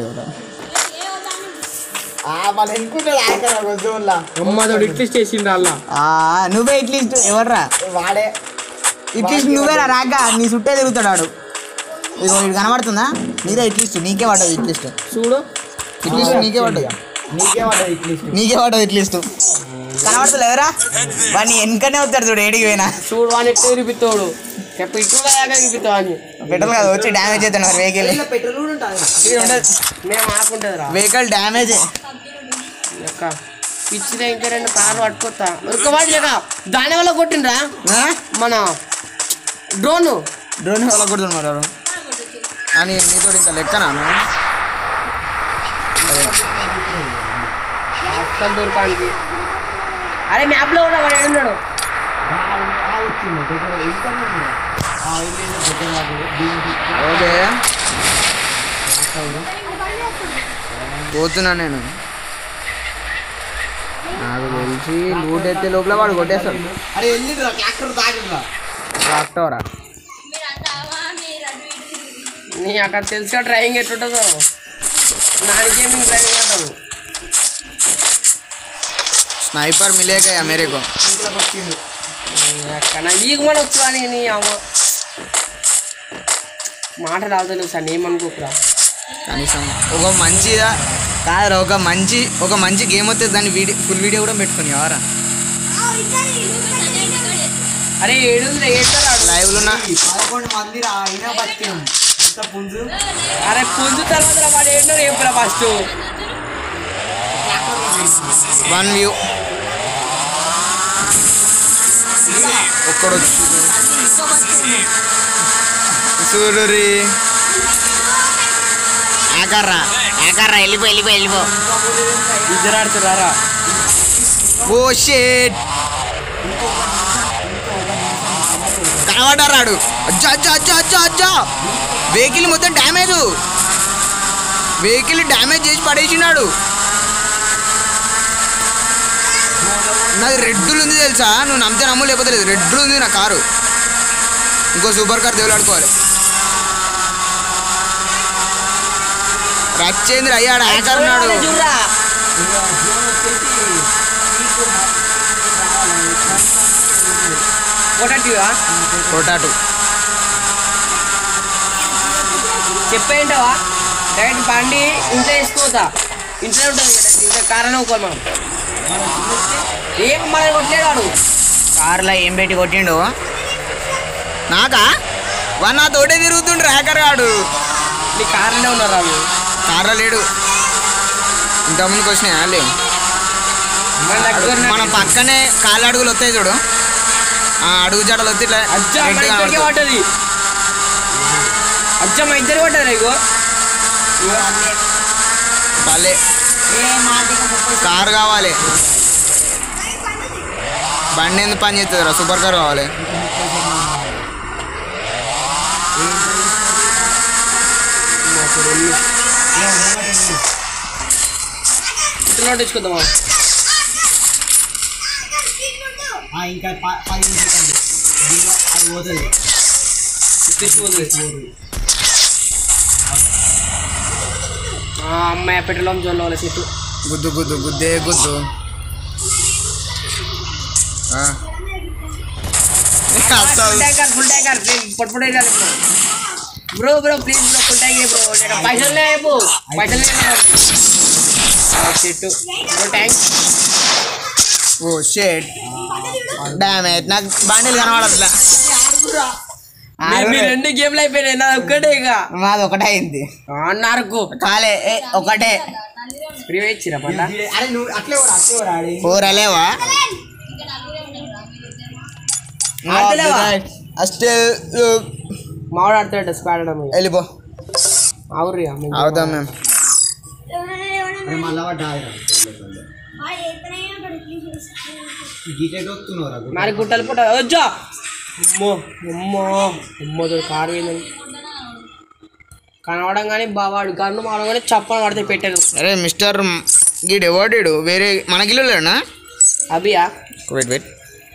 ఆ మళ్ళీ ఎన్నుకుంటాడు ఆఖరి జోన్లా అమ్మతోడు ఇట్లా చేసిండు అలా ఆ, నువ్వే ఇట్లీస్ట్ ఎవర్రా వాడే ఇట్లీస్ట్ నువ్వేరా రాక నీ చుట్టే తిరుగుతాడు వాడు ఇదిగో ఇది కనబడుతుందా నీదే ఇట్లీస్ట్ నీకే పడ్డది ఇట్లీస్ట్ చూడు ఇట్లీస్ట్ నీకే పడ్డది నీకే పడ్డది ఇట్లీస్ట్ నీకే పడ్డది ఇట్లీస్ట్ కనబడుతుంది ఎవరా వాడిని వెనకనే వస్తాడు చూడు ఏడికి పోయినా చూడు వాని ఎట్లా ఇరిపిస్తాడు చెప్పు ఇటు దాకా ఇరిపిస్తావు అని పెట్రోల్ కాదు వచ్చి డ్యామేజ్ అవుతాను వెహికల్ పెట్రోల్ కూడా ఉంటుంది మేము ఆకుంటుంది రా వెహికల్ డ్యామేజ్ యొక్క పిచ్చిలో ఇంకా రెండు కార్లు పట్టుకొస్తా ఒక్కవాడి లేక దాని వల్ల కొట్టిండ్రా మన డ్రోన్ డ్రోన్ వల్ల కొడుతుంది మరి వాడు. అని నీతో ఇంకా లెక్కనా నువ్వు? అస్సలు దొరకానికి అరే మ్యాప్ లో కూడా వాడు ఏడున్నాడు వచ్చింది పెట్రోల్ ఇంకా పెట్రోల్ వాడు దీనికి ఓకే పోతున్నా నేను నాకు తెలిసి లూట్ ఎత్తే లోపల వాడు కొట్టేస్తాడు అరే వెళ్ళిరా ట్రాక్టర్ దాటిరా ట్రాక్టరా నీ అక్కడ తెలుసుగా డ్రైవింగ్ ఎట్లుంటుందో నాకే మేము డ్రైవింగ్ అంటాము స్నైపర్ మిలేక అమెరికా ఇంట్లోకి వచ్చిండు అక్కడ ఈగ మన వచ్చు అని నీ అమ్మ మాటలు అవుతలేవు సార్ ఏమనుకోకురా కనీసం ఒక మంచిదా కాదు ఒక మంచి ఒక మంచి గేమ్ వస్తే దాన్ని వీడియో ఫుల్ వీడియో కూడా పెట్టుకుని ఎవరా అరే ఏడు ఏడుతాడు లైవ్లో ఉన్న ఈ పదకొండు మంది రా అయినా బతికినాం ఇంత పుంజు అరే పుంజు తర్వాత వాడు ఏంటో చెప్పురా ఫస్ట్ వన్ వ్యూ ఒక్కడు చూడురి ఆకర్రా ఆకర్రా వెళ్ళిపో వెళ్ళిపో వెళ్ళిపో ఇద్దరు ఆడుతున్నారా ఓ షేట్ కనబడ్డారాడు అజ్జా అజ్జా అజ్జా అజ్జా అజ్జా వెహికల్ మొత్తం డ్యామేజ్ వెహికల్ డ్యామేజ్ చేసి పడేసినాడు నాది రెడ్డులు ఉంది తెలుసా నువ్వు నమ్మితే నమ్ము లేకపోతే లేదు రెడ్లు ఉంది నా కారు ఇంకో సూపర్ కార్ దేవుడు ఆడుకోవాలి రచ్చేంద్ర అయ్యాడు హ్యాకర్ ఉన్నాడు చూడరా కొట్టటివా పొటాటు చెప్పేంటవా డైరెక్ట్ బండి ఇంట్లో వేసుకోతా ఇంట్లో ఉంటుంది కదా ఇంకా కారణం ఒకరు మనం ఏం మన కొట్టలేడు వాడు కార్లో ఏం పెట్టి కొట్టిండు నాకా వన్ నా తోటే తిరుగుతుండు హ్యాకర్ గాడు నీ కారణంలో ఉన్నారు వాళ్ళు కార్లో లేడు ఇంతకుముందుకు వచ్చినాయా లేవు మన దగ్గర మన పక్కనే కాళ్ళ అడుగులు వస్తాయి చూడు ఆ అడుగు జడలు వస్తే ఇట్లా అచ్చా మన గట్టిగా ఇద్దరికే పడుతుంది. పడ్డది అచ్చా మా ఇద్దరు పడ్డారు ఇగో భలే కారు కావాలి బండి ఎందుకు పని చేస్తుంది సూపర్ కార్ కావాలి ఇట్లా తెచ్చుకుందామా ఇంకా ప- పది నిమిషాలు దీనిలో అది పోతుంది తీసుకుపోతుంది అమ్మాయి పెట్రోల్ జోన్లో వాళ్ళ చెట్టు గుద్దు గుద్దు గుద్దే గుద్దు ఆ. అసలు ఫుల్ ట్యాంకర్ ఫుల్ ట్యాంకర్ పొట్టుపొట్టు వేయాలి bro bro please bro full tank bro పైసలు లేవు పైసలు లేవు చెట్టు బ్రో ట్యాంక్ ఓ షేట్ డామేజ్ నాకు బండిలు కనబడట్లే మీ రెండు గేమ్లు అయిపోయినాయి నా ఒక్కటే ఇక మాది ఒకటే అయింది అన్నారుకు కాలే ఏ, ఒకటే ఫ్రీ ఇచ్చిరా పంట అరే నువ్వు అట్లే కూడా అట్లే కూడా ఆడి ఊరలేవా ఆడలేవా? అస్తే మావాడు ఆడుతాడు స్క్వాడ్ ఆడడం వెళ్ళిపో అవుర్రి అవుతాం మేము అరే మళ్ళా వాడు ఆడిరా. గీత దొక్కుతున్నావురా మరి గుట్టలు పుట్ట వచ్చా అమ్మో అమ్మో అమ్మో కారు పోయిందని కనవడం కానీ బావాడు కన్ను మావడం కానీ చప్పని పడితే పెట్టారు అరే మిస్టర్ గీడ్ ఎవడాడు వేరే మన గిల్లులేనా అభియా wait wait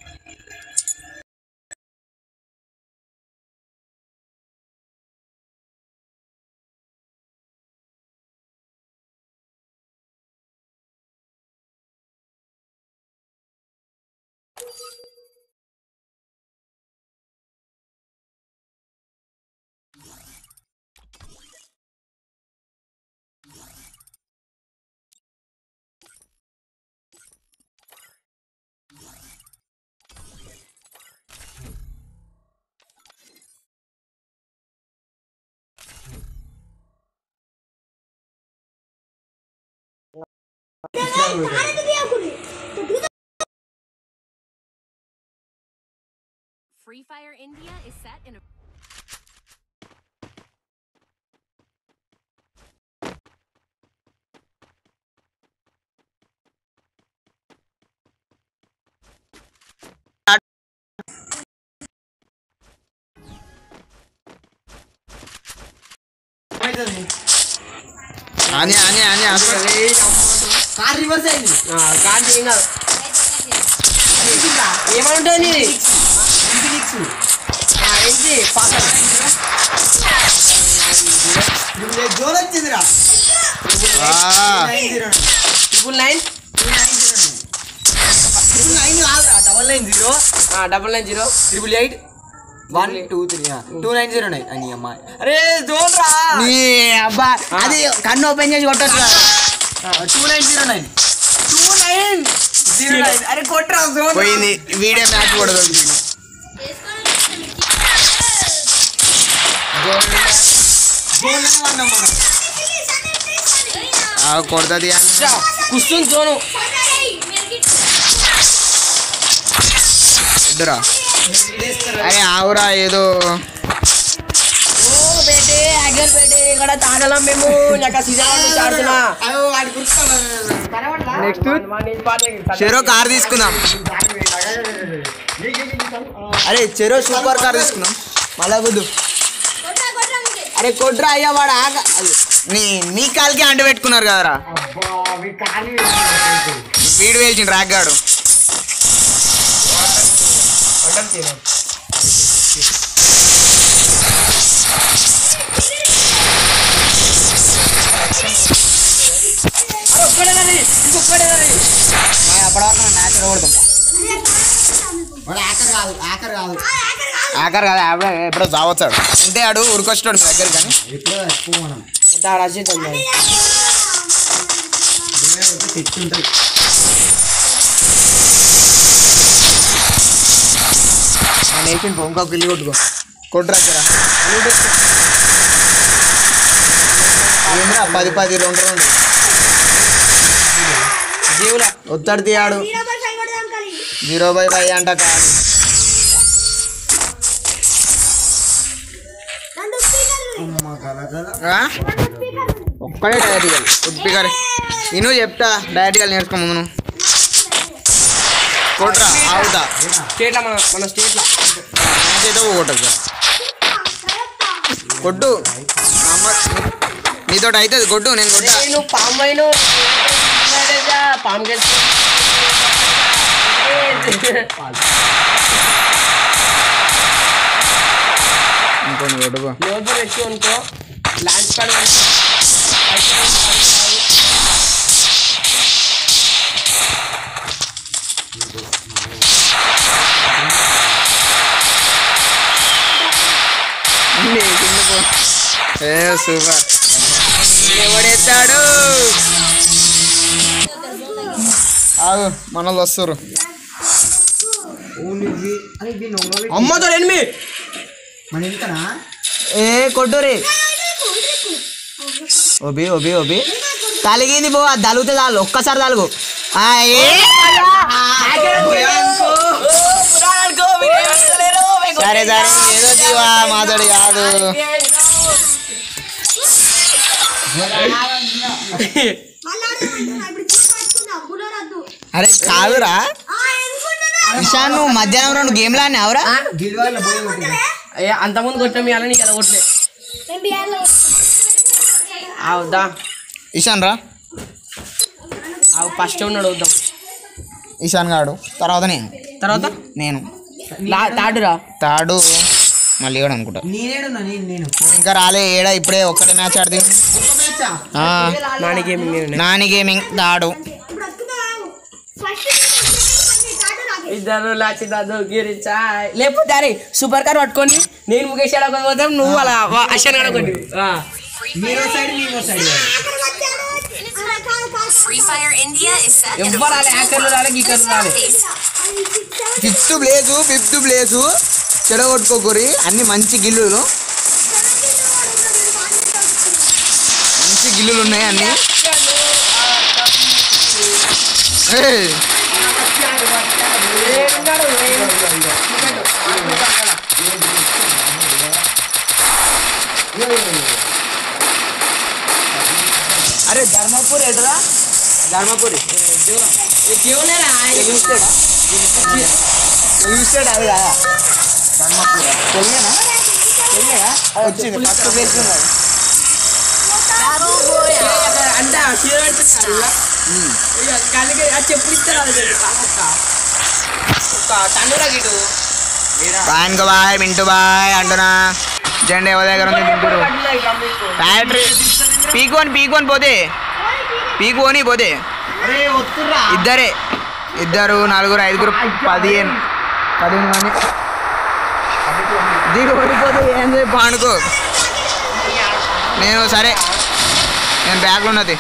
Free Fire India is set in a అని అని అని అసలు కార్ రివర్స్ అయింది కాదు ఏం కాదు ఏమంటుంది నీది ఇన్ఫినిక్స్ ఆ, ఏంటి పాత నువ్వు జోన్ వచ్చిందిరా ఆ, nine zero triple nine triple nine కాదురా double nine zero double nine zero triple eight one two three two nine zero nine అని అమ్మాయి అరే జోన్ రా నీ అబ్బా అది కన్ను ఓపెన్ చేసి కొట్టచ్చు two nine zero nine two nine zero nine అరే కొట్టరా జోన్ పోయింది వీడియో మ్యాచ్ కూడా జోన్ మనం కొడుతుంది కుస్తుంది జోను ఇద్దరా అరే ఆవురా ఏదో ఓ బేటే అగల్ బేటే ఇక్కడ తాగలం మేము నాకు సీజన్ నుంచి ఆడుతున్నా నెక్స్ట్ చెరో కార్ తీసుకుందాం అరే చెరో సూపర్ కార్ తీసుకుందాం మళ్ళా వద్దు అరే కొట్రా అయ్యా వాడు ఆగ అది నీ నీ కాలికి అంటు పెట్టుకున్నారు కదరా వీడు వేల్చిండు రాగ్గాడు కొట్టడం చేయడం అరే ఒక్కడే కదా ఇంకొక్కడే కదా అప్పటివరకు మ్యాచ్ కొడతాం వాడు హ్యాకర్ కాదు హ్యాకర్ కాదు ఆఖరు కదా ఆవిడ ఎప్పుడో చావచ్చాడు అంటే ఆడు ఉరికొచ్చాడు మీ దగ్గర కానీ ఎప్పుడో ఎక్కువ మనం ఎంత రచితం చెట్టు ఉంటుంది నేషన్ ఇంకో కిల్లి కొట్టుకో కొట్టురా జరా. ఏందిరా పది పది రెండు రెండు జీవుల ఒత్తడి తీయాడు జీరో బై ఫైవ్ కొడదాం కలి జీరో బై ఫైవ్ అంట కాదు రెండు స్పీకర్లు ఆ? రెండు స్పీకర్లు ఒక్కడే డైరెక్ట్గా ఉద్పిగారు నేను చెప్తా డైరెక్ట్గా నేర్చుకో ముందు నువ్వు. కొట్రా ఆవుతా స్టేట్ల మన మన స్టేట్ల చేత కొట్టదు సార్ కొట్టు నీతో అవుతుంది కొట్టు నేను కొట్టా నేను పామ్ వైన్ పామ్ గెలిచి ఇంకో నువ్వు కొట్టుకో నోట్బుక్ తెచ్చి అనుకో లాంచ్ ప్యాడ్ నీ కింద పో. ఏ సూపర్ ఎవడెత్తాడు ఆగు మనలు వస్తారు అమ్మతో ఎనిమి మన ఇంతనా ఏ కొట్టురి ఓబి ఓబి ఓబి తలిగింది పో అది తలుగుతే చాలు ఒక్కసారి తలుగు ఆ, ఏ? సరే సరే ఏదో తీవా మాతోడు కాదు మళ్ళీ ఇప్పుడు జీప్ పట్టుకుందాం బుల్లరద్దు అరే కాదురా ఆ ఎందుకుంటున్నా ఇషాన్ నువ్వు మధ్యాహ్నం రెండు గేమ్లు ఆడినావురా గిల్వాళ్ళ పోయి కొట్టిన అయ్యా అంతకుముందు కొట్టాం ఇవాళ నీకు ఎలా కొట్టలే నేను బిఆర్లో అవుదా ఇషాన్ రా అవు ఫస్ట్ ఉన్నాడు వద్దాం ఇషాన్ గాడు తర్వాత నేను తర్వాత నేను లా- తాడురా తాడు మళ్ళీ ఏడు అనుకుంటా నేనేడున్నా నేను నేను నువ్వు ఇంకా రాలే ఏడా ఇప్పుడే ఒక్కటే మ్యాచ్ ఆడితే నాని గేమింగ్ నేను నాని గేమింగ్ తాడు ఇప్పుడు వస్తుందా ఫస్ట్ కాదు రాదు ఇద్దరు లాచిదాదు గిరిచాయ్ లేకపోతే అరే సూపర్ కార్ పట్టుకొని నేను ముఖేష్ ఆడ పోతాం నువ్వు అలా అశ్వన్ ఆడకొండి మీరు సైడ్ మీరు సైడ్ అక్కడ వచ్చాడు ఆ, కాదు కాదు Free Fire India is set in ఎవ్వరు రాలే హ్యాకర్లు రాలే గీకర్లు రాలే face. అది six seven fifth place fifth place చెడగొట్టుకోకూరి అన్ని మంచి గిల్లులు మంచి గిల్లులు ఉన్నాయి అన్ని ఏయ్, అరే ధర్మపూర్ ఎటురా ధర్మపురి జీవనేరా చూస్తాడు అది కదా ధర్మపుర తెలియనా తెలియదా వచ్చింది ఫస్ట్ ప్లేస్ అంటే హీరో కానీ చెప్పులు ఇస్తారు అది ఒక తండ్రి గిటు బాయ్ బాయ్ మింటూ బాయ్ అంటున్నా జెండా ఎవరి దగ్గర ఉంది మింటుడు బ్యాటరీ పీకోని పీకోని పోతే పీకోని పోతే అరే వస్తుర్రా ఇద్దరే ఇద్దరు నలుగురు ఐదుగురు పదిహేను పదిహేను మంది దిగు ఓడిపోతే ఏం చెప్పు అనుకో నేను సరే నేను బ్యాగ్లో ఉన్నది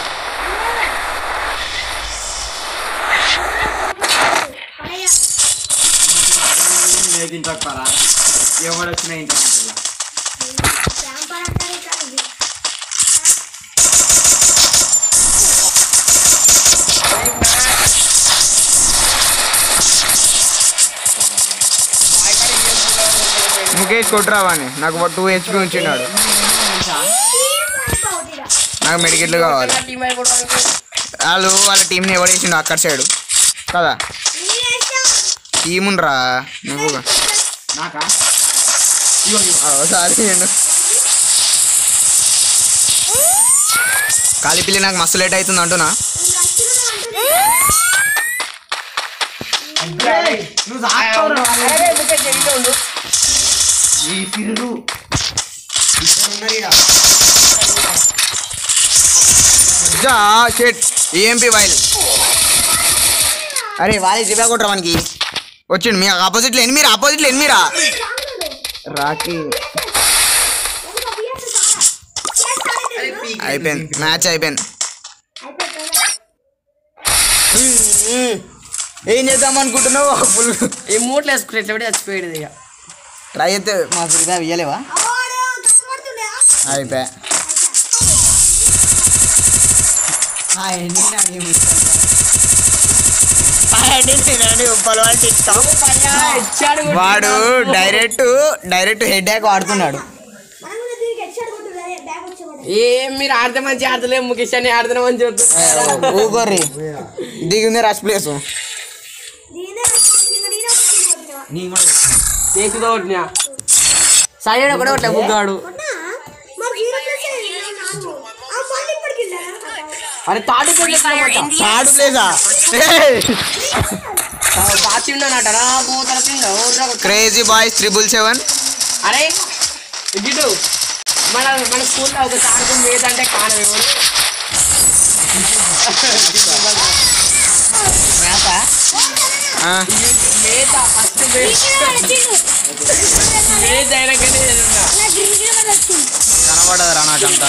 ఎవడు వచ్చినా ఇంటి ముఖేష్ కొట్టురావాని నాకు టూ హెచ్పి ఉంచినాడు నాకు మెడికెట్లు కావాలి టీం అయిపోవడానికి వాళ్ళు వాళ్ళ టీంని ఎవడేసిండు అక్కడ సైడు కదా టీముండ్రా నువ్వు నాకా సారీ నేను కాలిపిల్లి నాకు మస్తు లేట్ అవుతుంది అంటున్నా నువ్వు సాగుతావురా. అరే ముఖేష్ ఎడిట్ ఉండు ఈ ఫిరుడు ఇద్దరు ఉన్నారు ఈడ. జా షెట్ ఏఎంపీ వైల్ అరే వాళ్ళే జివా కొట్టరా మనకి వచ్చిండు మీ ఆపోజిట్లో ఎనిమిరా ఆపోజిట్లో ఎనిమిరా రాకి అయిపోయింది మ్యాచ్ అయిపోయింది ఏం చేద్దాం అనుకుంటున్నావు ఫుల్ ఈ మూట్లు వేసుకుని ఎట్లా పెట్టి చచ్చిపోయాడు ఇక ట్రై అయితే మా ఫ్రీగా ఇయ్యలేవా అయిపోయా ఇచ్చాడు కూడా. వాడు డైరెక్ట్ డైరెక్ట్ హెడ్ హ్యాక్ వాడుతున్నాడు ఏం మీరు ఆడితే మంచి ఆడతలేము ముఖేష్ అని ఆడుతున్నాం అని చెప్తున్నారు ఊగోర్రి దిగింది రష్ ప్లేస్ కేసుతో కొట్టినా సైడ్ ఒకటే కొట్లే బుగ్గాడు అరే తాడు Free Fire India third is set ప్లేసా బాగా తిండనట రా పోతల తిండ క్రేజీ బాయ్స్ త్రిబుల్ సెవెన్ అరే గిటు మన మన స్కూల్లో ఒక తాడుకు మీద అంటే కానం ఎవరు మేత ఫస్ట్ మేత అయినాకనే ఏదన్నా. కనబడదురా నాకంతా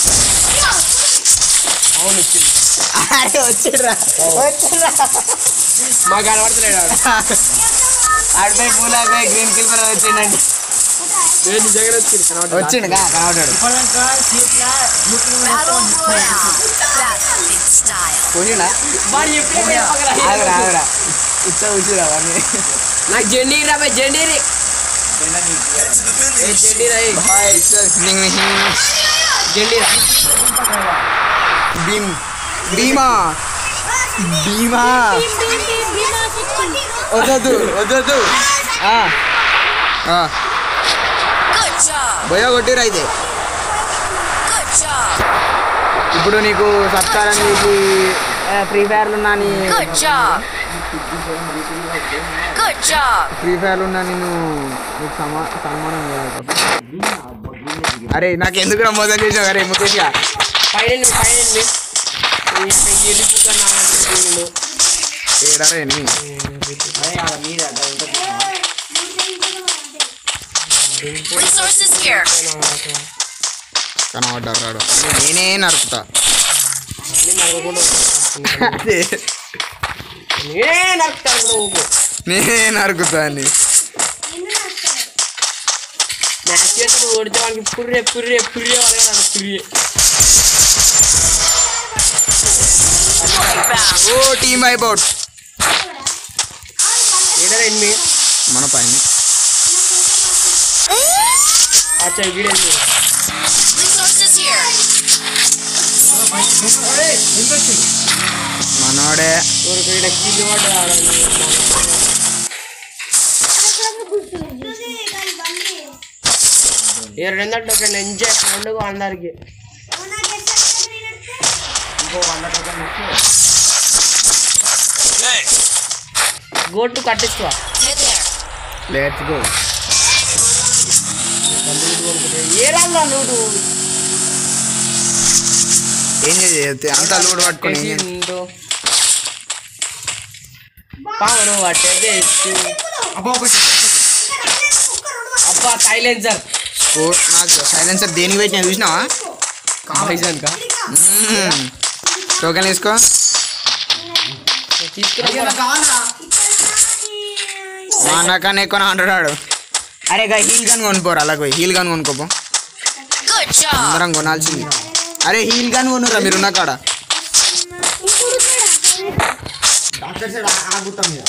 అవును వచ్చింది అరే వచ్చిర్రా వచ్చిర్రా మాకు కనబడతలేడు ఆడు. ఆడిపోయి పూలాపోయి గ్రీన్ కిల్పర్ వచ్చిండండి నేను నిజంగానే వచ్చింది కనబడతలేడు. వచ్చిండు కా కనబడ్డాడు ఇప్పటిదాకా సీట్ల looking Battle మొత్తం Royale. That's big style. పోయిండా వాడు చెప్పేది చెప్పకరా. ఆగురా ఆగురా ఇచ్చా కూర్చురా అవన్నీ నాకు జెండీ రా బై జెండీ రే ఏ జెండీ రా ఏ. జెండీ రా భీమ్ భీమా భీమా వద్దొద్దు వద్దొద్దు ఆ. ఆ. Good job. భయ కొట్టిరు అయితే Good job. ఇప్పుడు నీకు సత్కారం చేసి ఫ్రీ ఫైర్లు ఉన్నా నీ Good job. Good job. Free ఫైర్లు ఉన్నా నేను నీకు సమా సన్మానం చేయాలి అరే నాకు ఎందుకు మోసం చేసావు అరే ముఖేష్గా పైన పైన ఎదుగుతున్నా ఏడారా ఎన్ని Resources here. కనబడ్డారు రాడు నేనే నరుకుతా అదే నేనే నడుపుతాను నువ్వు నేనే నరుకుతా అని మ్యాచ్ చేస్తే నువ్వు కొడితే వానికి పుర్రే పుర్రే పుర్రే వాళ్ళే పుర్రే ఓ టీమ్ అయిపోట్ ఏడా ఎనిమిది మన పైన అచ్చా వీడేంది Resources here. మనోడే ఎవరికి ఇక్కడ కిల్లు పడ్డా ఈ రెండంటే ఒక ఎంజాయ్ పండుగ అందరికి Hey, గోటు కట్టించువా Get there. లెట్స్ గో ఏ రాళ్ళ నువ్వు ఏం చేస్తే అంతా లోడ్ పట్టుకొని ఏం చేయాలి? చేసిండు పావును పట్టేది అబ్బా సైలెన్సర్ ఓ నాకు సైలెన్సర్ దేనికి పెట్టినా చూసినావా పైసన్ కా టోకెన్ తీసుకో తీసుకురా మా అన్నకన్నా ఎక్కువ హండ్రెడ్ ఆడు అరే గా హీల్ గన్ కొనుక్కోరు అలా పోయి హీల్ గన్ కొనుక్కోపో Good job. అందరం కొనాల్సింది అరే హీల్ గన్ కొనురా మీరు ఉన్న కాడ డాక్టర్ సైడ్ ఆగుతాం మీద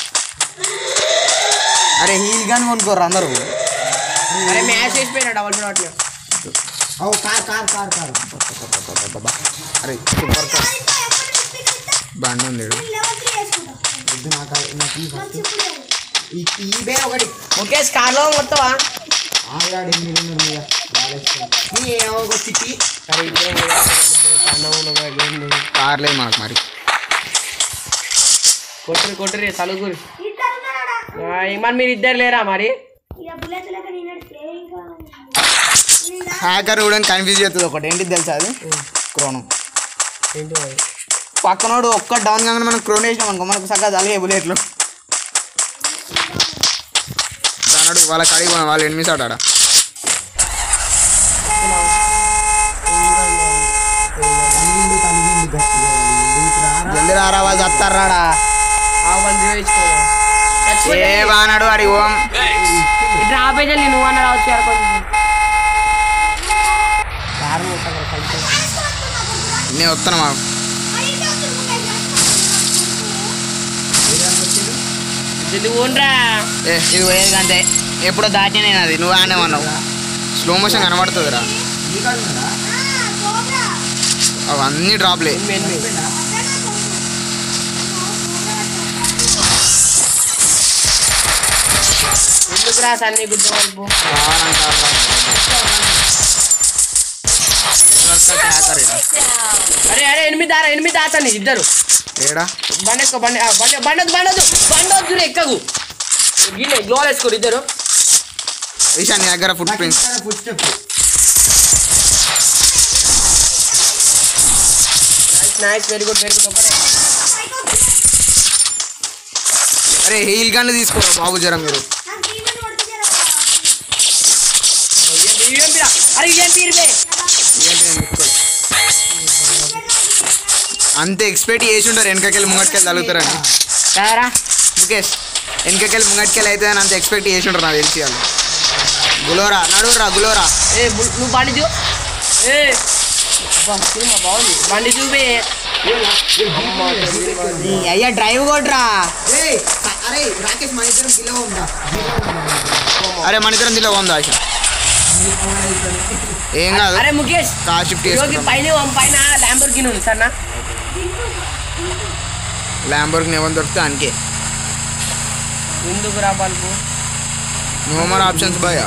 అరే హీల్ గన్ కొనుక్కోరు అందరూ అరే మ్యాచ్ చేసిపోయినా డబల్ షాట్ అట్లా ఓ కార్ కార్ కార్ కార్ అరే సూపర్ కార్ బండి ఉంది ఈడ. వద్దు నాకు నాకు ఈ ఫస్ట్ ఈ ఈ బే ఒకటి ముఖేష్ కార్లో మొత్తమా ఆగాడు ఎనిమిది ఉన్నారు మీద బాలేసుకో. నీ ఒక సిటీ అరే ఇద్దరం అన్నం కార్లే మాకు మరి కొట్టురు కొట్టురు తలుగురు ఇద్దరు ఉన్నారా మరి మీరు ఇద్దరు లేరా మరి ఇక బుల్లెట్ లెక్క నేను నడిస్తే ఇంకా హ్యాకర్ కూడా కన్ఫ్యూజ్ చేస్తుంది ఒకటి ఏంటి తెలుసా అది క్రోను ఏంటి మరి? పక్కనోడు ఒక్క డౌన్ కాగానే మనం క్రోన్ వేసినాం అనుకో మనకు సగ్గా తలగే బుల్లెట్లు దానాడు వాళ్ళ కడిగి పోయిన వాళ్ళు ఎనిమిది ఆడ జల్దీ రారా వాళ్ళు చత్తారాడా ఆ మంది వేయించుకోమా ఏ బానాడు అడి ఓం ఇట్లా ఆపేజల్లి నువ్వు అన్న రావచ్చు కదా కొంచెం కారం వస్తాను కదా కొంచెం. నేను వస్తాను మా జల్ది ఓన్రా ఏ ఇది పోయేది అంతే ఎప్పుడో దాటినా నేను అది నువ్వు ఆనే ఉన్నావు స్లో మోషన్ కనబడుతుందిరా అవన్నీ డ్రాప్లే మెన్మి ఎందుకురా సన్నీ గుడ్డ వైపు అరే అరే ఎనిమిది దారా ఎనిమిది దాతని ఇద్దరు ఏడా బండెక్కో బండి ఆ, బండి బండొద్దు బండొద్దు బండొద్దు ఎక్కగు గిన్నె గ్లో వేసుకోరు ఇద్దరు ఈశా నీ దగ్గర footprints footstep nice very good very good ఒకటే అరే హీల్ గన్లు తీసుకోరా బాబు జర మీరు ఏం పిరా? అరే ఏం పీరిపే ఏంటి నేను ముట్టుకోను. అంతే ఎక్స్పెక్ట్ చేసి ఉంటారు వెనకకెళ్ళి ముంగటికెళ్ళి తగులుతారని కారా ముఖేష్ వెనకకెళ్ళి ముంగటికెళ్ళి అయితే అని అంత ఎక్స్పెక్ట్ చేసి ఉంటారు నాకు తెలిసి వాళ్ళు గులోరా నడువురా గులోరా ఏ బు- నువ్వు బండి చూ ఏ అబ్బా, సినిమా బాగుంది బండి చూపే అమ్మా, తల్లి మరి. అయ్యా డ్రైవ్ కొట్రా అరే రాకేష్ మన ఇద్దరం కిలో ఉందా అరే మన ఇద్దరం కిలో ఉందా ఆశ ఏం కాదు అరే ముఖేష్ కార్ షిఫ్ట్ ఇదిగో ఈ చేసుకుందాం పైన పైన ల్యాంబోర్గిని ఉంది సరేనా ల్యాంబోర్గ్ ఏమని దొరికితే అనికే ఎందుకు రా బల్బు నో మోర్ ఆప్షన్స్ భయ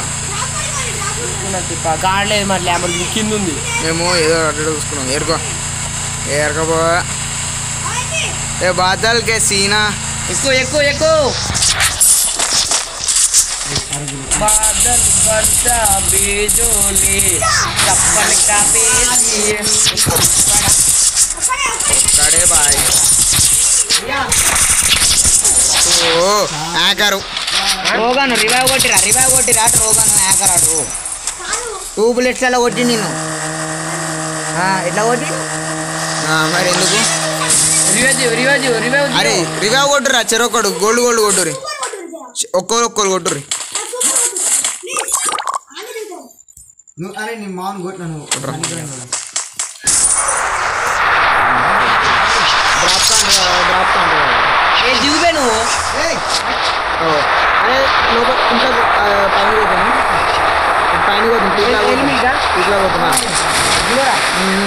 గాడ్ లేదు మరి ల్యాంబోర్గిని కింద ఉంది మేము ఏదో అటు ఇటు చూసుకున్నాం ఏరుకో ఏరకపో ఏ బాదల్ కే సీనా ఎక్కువ ఎక్కువ ఎక్కువ बादल बरसा बिजली चप्पल का बेची కడే బాయ్ ఓ హ్యాకరు రోగాను రివైవ్ కొట్టిరా రివైవ్ కొట్టిరా రోగాను హ్యాకర్ ఆడు టూ బుల్లెట్స్ అలా కొట్టి నేను ఎట్లా కొట్టి మరి ఎందుకు रिवेज रिवेज रिवेज అరే రివైవ్ కొట్టురా చెరొక్కడు గోల్డ్ గోల్డ్ కొట్టురి ఒక్కరు ఒక్కరు కొట్టురి నువ్వు అరే నీ మామూలు కొట్టిన నువ్వు డ్రాప్ డ్రాప్ ఏ దిగుబే నువ్వు అరే లోపల ఇంట్లో ఆ, పైన పోతుంది పైన పోతుంది ఇట్లా పోతుంది ఎనిమిదిగా? ఇట్లా పోతున్నా దిగురా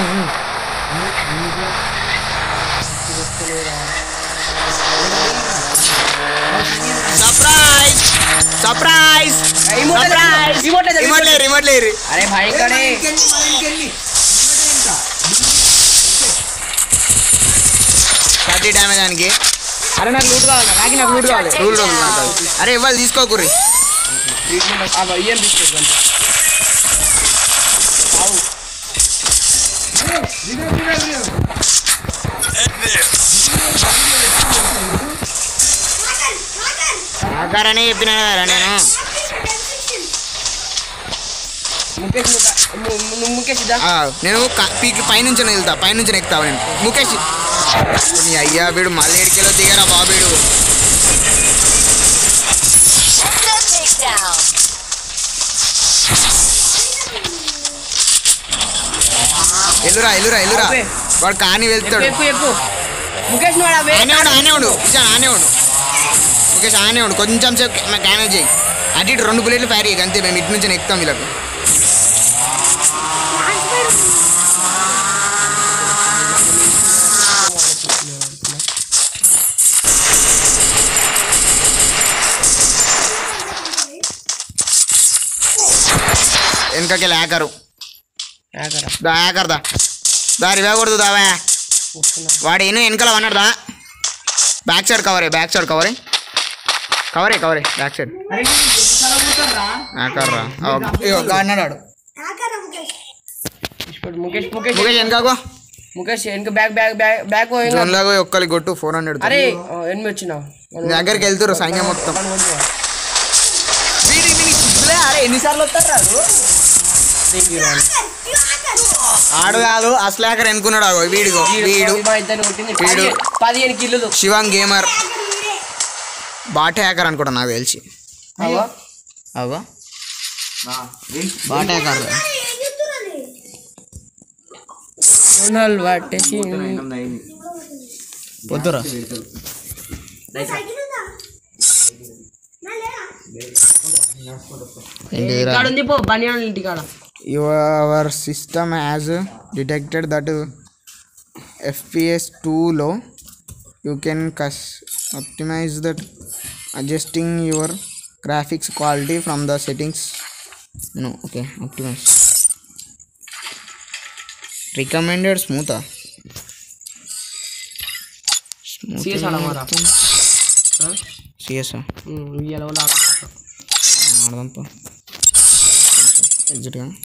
surprise surprise remote surprise remote remote లేరు రిమోట్ లేరు అరే భాई करे థర్టీ డ్యామేజ్ దానికి అరే నాకు లూట్ కావాలి నాకు నాకు లూట్ కావాలి రూల్ రోజు మాట్లాడు అరే ఇవ్వాలి తీసుకోకుర్రి అబ్బా ఏం తీసుకోవచ్చు Head there. ఆకారనే చెప్పినా కదరా నేను ముఖేష్ నువ్వు ము- నువ్వు ముఖేష్ ఇద్దా ఆ, నేను క- పీకి పైనుంచి వెళ్తా పైనుంచి ఎక్కుతా నేను ముఖేష్ నీ అయ్యా వీడు మళ్ళీ ఏడికెళ్ళో దిగరా బాబీడు takedown. ఎల్లురా ఎల్లురా ఎల్లురా ఆపే. వాడు కాని వెళ్తాడు ఎక్కువ ఎక్కువ ముఖేష్ నువ్వు ఆడ ఆనే ఉండు ఆనే ఉండు ఇచ్చా ఆనే ఉండు ముఖేష్ ఆనే ఉండు కొంచెం సేపు నాకు క్యానేజ్ చేయి అటు ఇటు రెండు బుల్లెట్లు ఫైర్ చేయక అంతే మేము ఇటు నుంచి ఎక్కుతాం వీళ్ళకు వెనకకి లేకరు ఆగరా దా హ్యాకర్ దా దా రివే కొడుతు దావా వాడు ఏను వెనకాల అన్నాడు దా బ్యాక్ సైడ్ కవరే బ్యాక్ సైడ్ కవరే కవరే కవరే బ్యాక్ సైడ్ అరే వీడు ఎన్నిసార్లు కొడతాడురా? ఆకర్రా అన్నాడు ఇప్పుడు ముఖేష్ ముఖేష్ ముఖేష్ వెనకాగో ముఖేష్ వెనక బ్యాక్ బ్యాక్ బ్యాక్ బ్యాక్ పోయి జోన్ లాగా ఒక్కరికి కొట్టు ఫోర్ హండ్రెడ్ అరే ఎనిమిది వచ్చినావు నీ దగ్గరికి వెళ్తురు సైన్యం మొత్తం అరే ఎన్నిసార్లు వస్తారు రాదు ఆడు కాదు అస్లాకర్ ఎన్నుకున్నాడు ఆగో వీడిగో వీడు కొట్టింది వీడు. పదిహేను- పదిహేను కిల్లులు శివాంగ్ గేమర్ బాట్ హ్యాకర్ అనుకుంటా నాకు తెలిసి అవో. అవో బాట్ హ్యాకర్ సోనాల్ పట్టేసి వద్దురా ఏంటిదిరా ఇక్కడ ఉంది పో బనియాన్ ఇంటికాడ your system has detected that FPS టూలో యూ కెన్ కస్ optimize that adjusting your graphics quality from the settings no okay optimize recommended స్మూతా CS ఆడమారా? సిఎస్ ఇవాళ వాళ్ళు ఆడుకుంటారు. ఆడదాం ఎగ్జిట్గా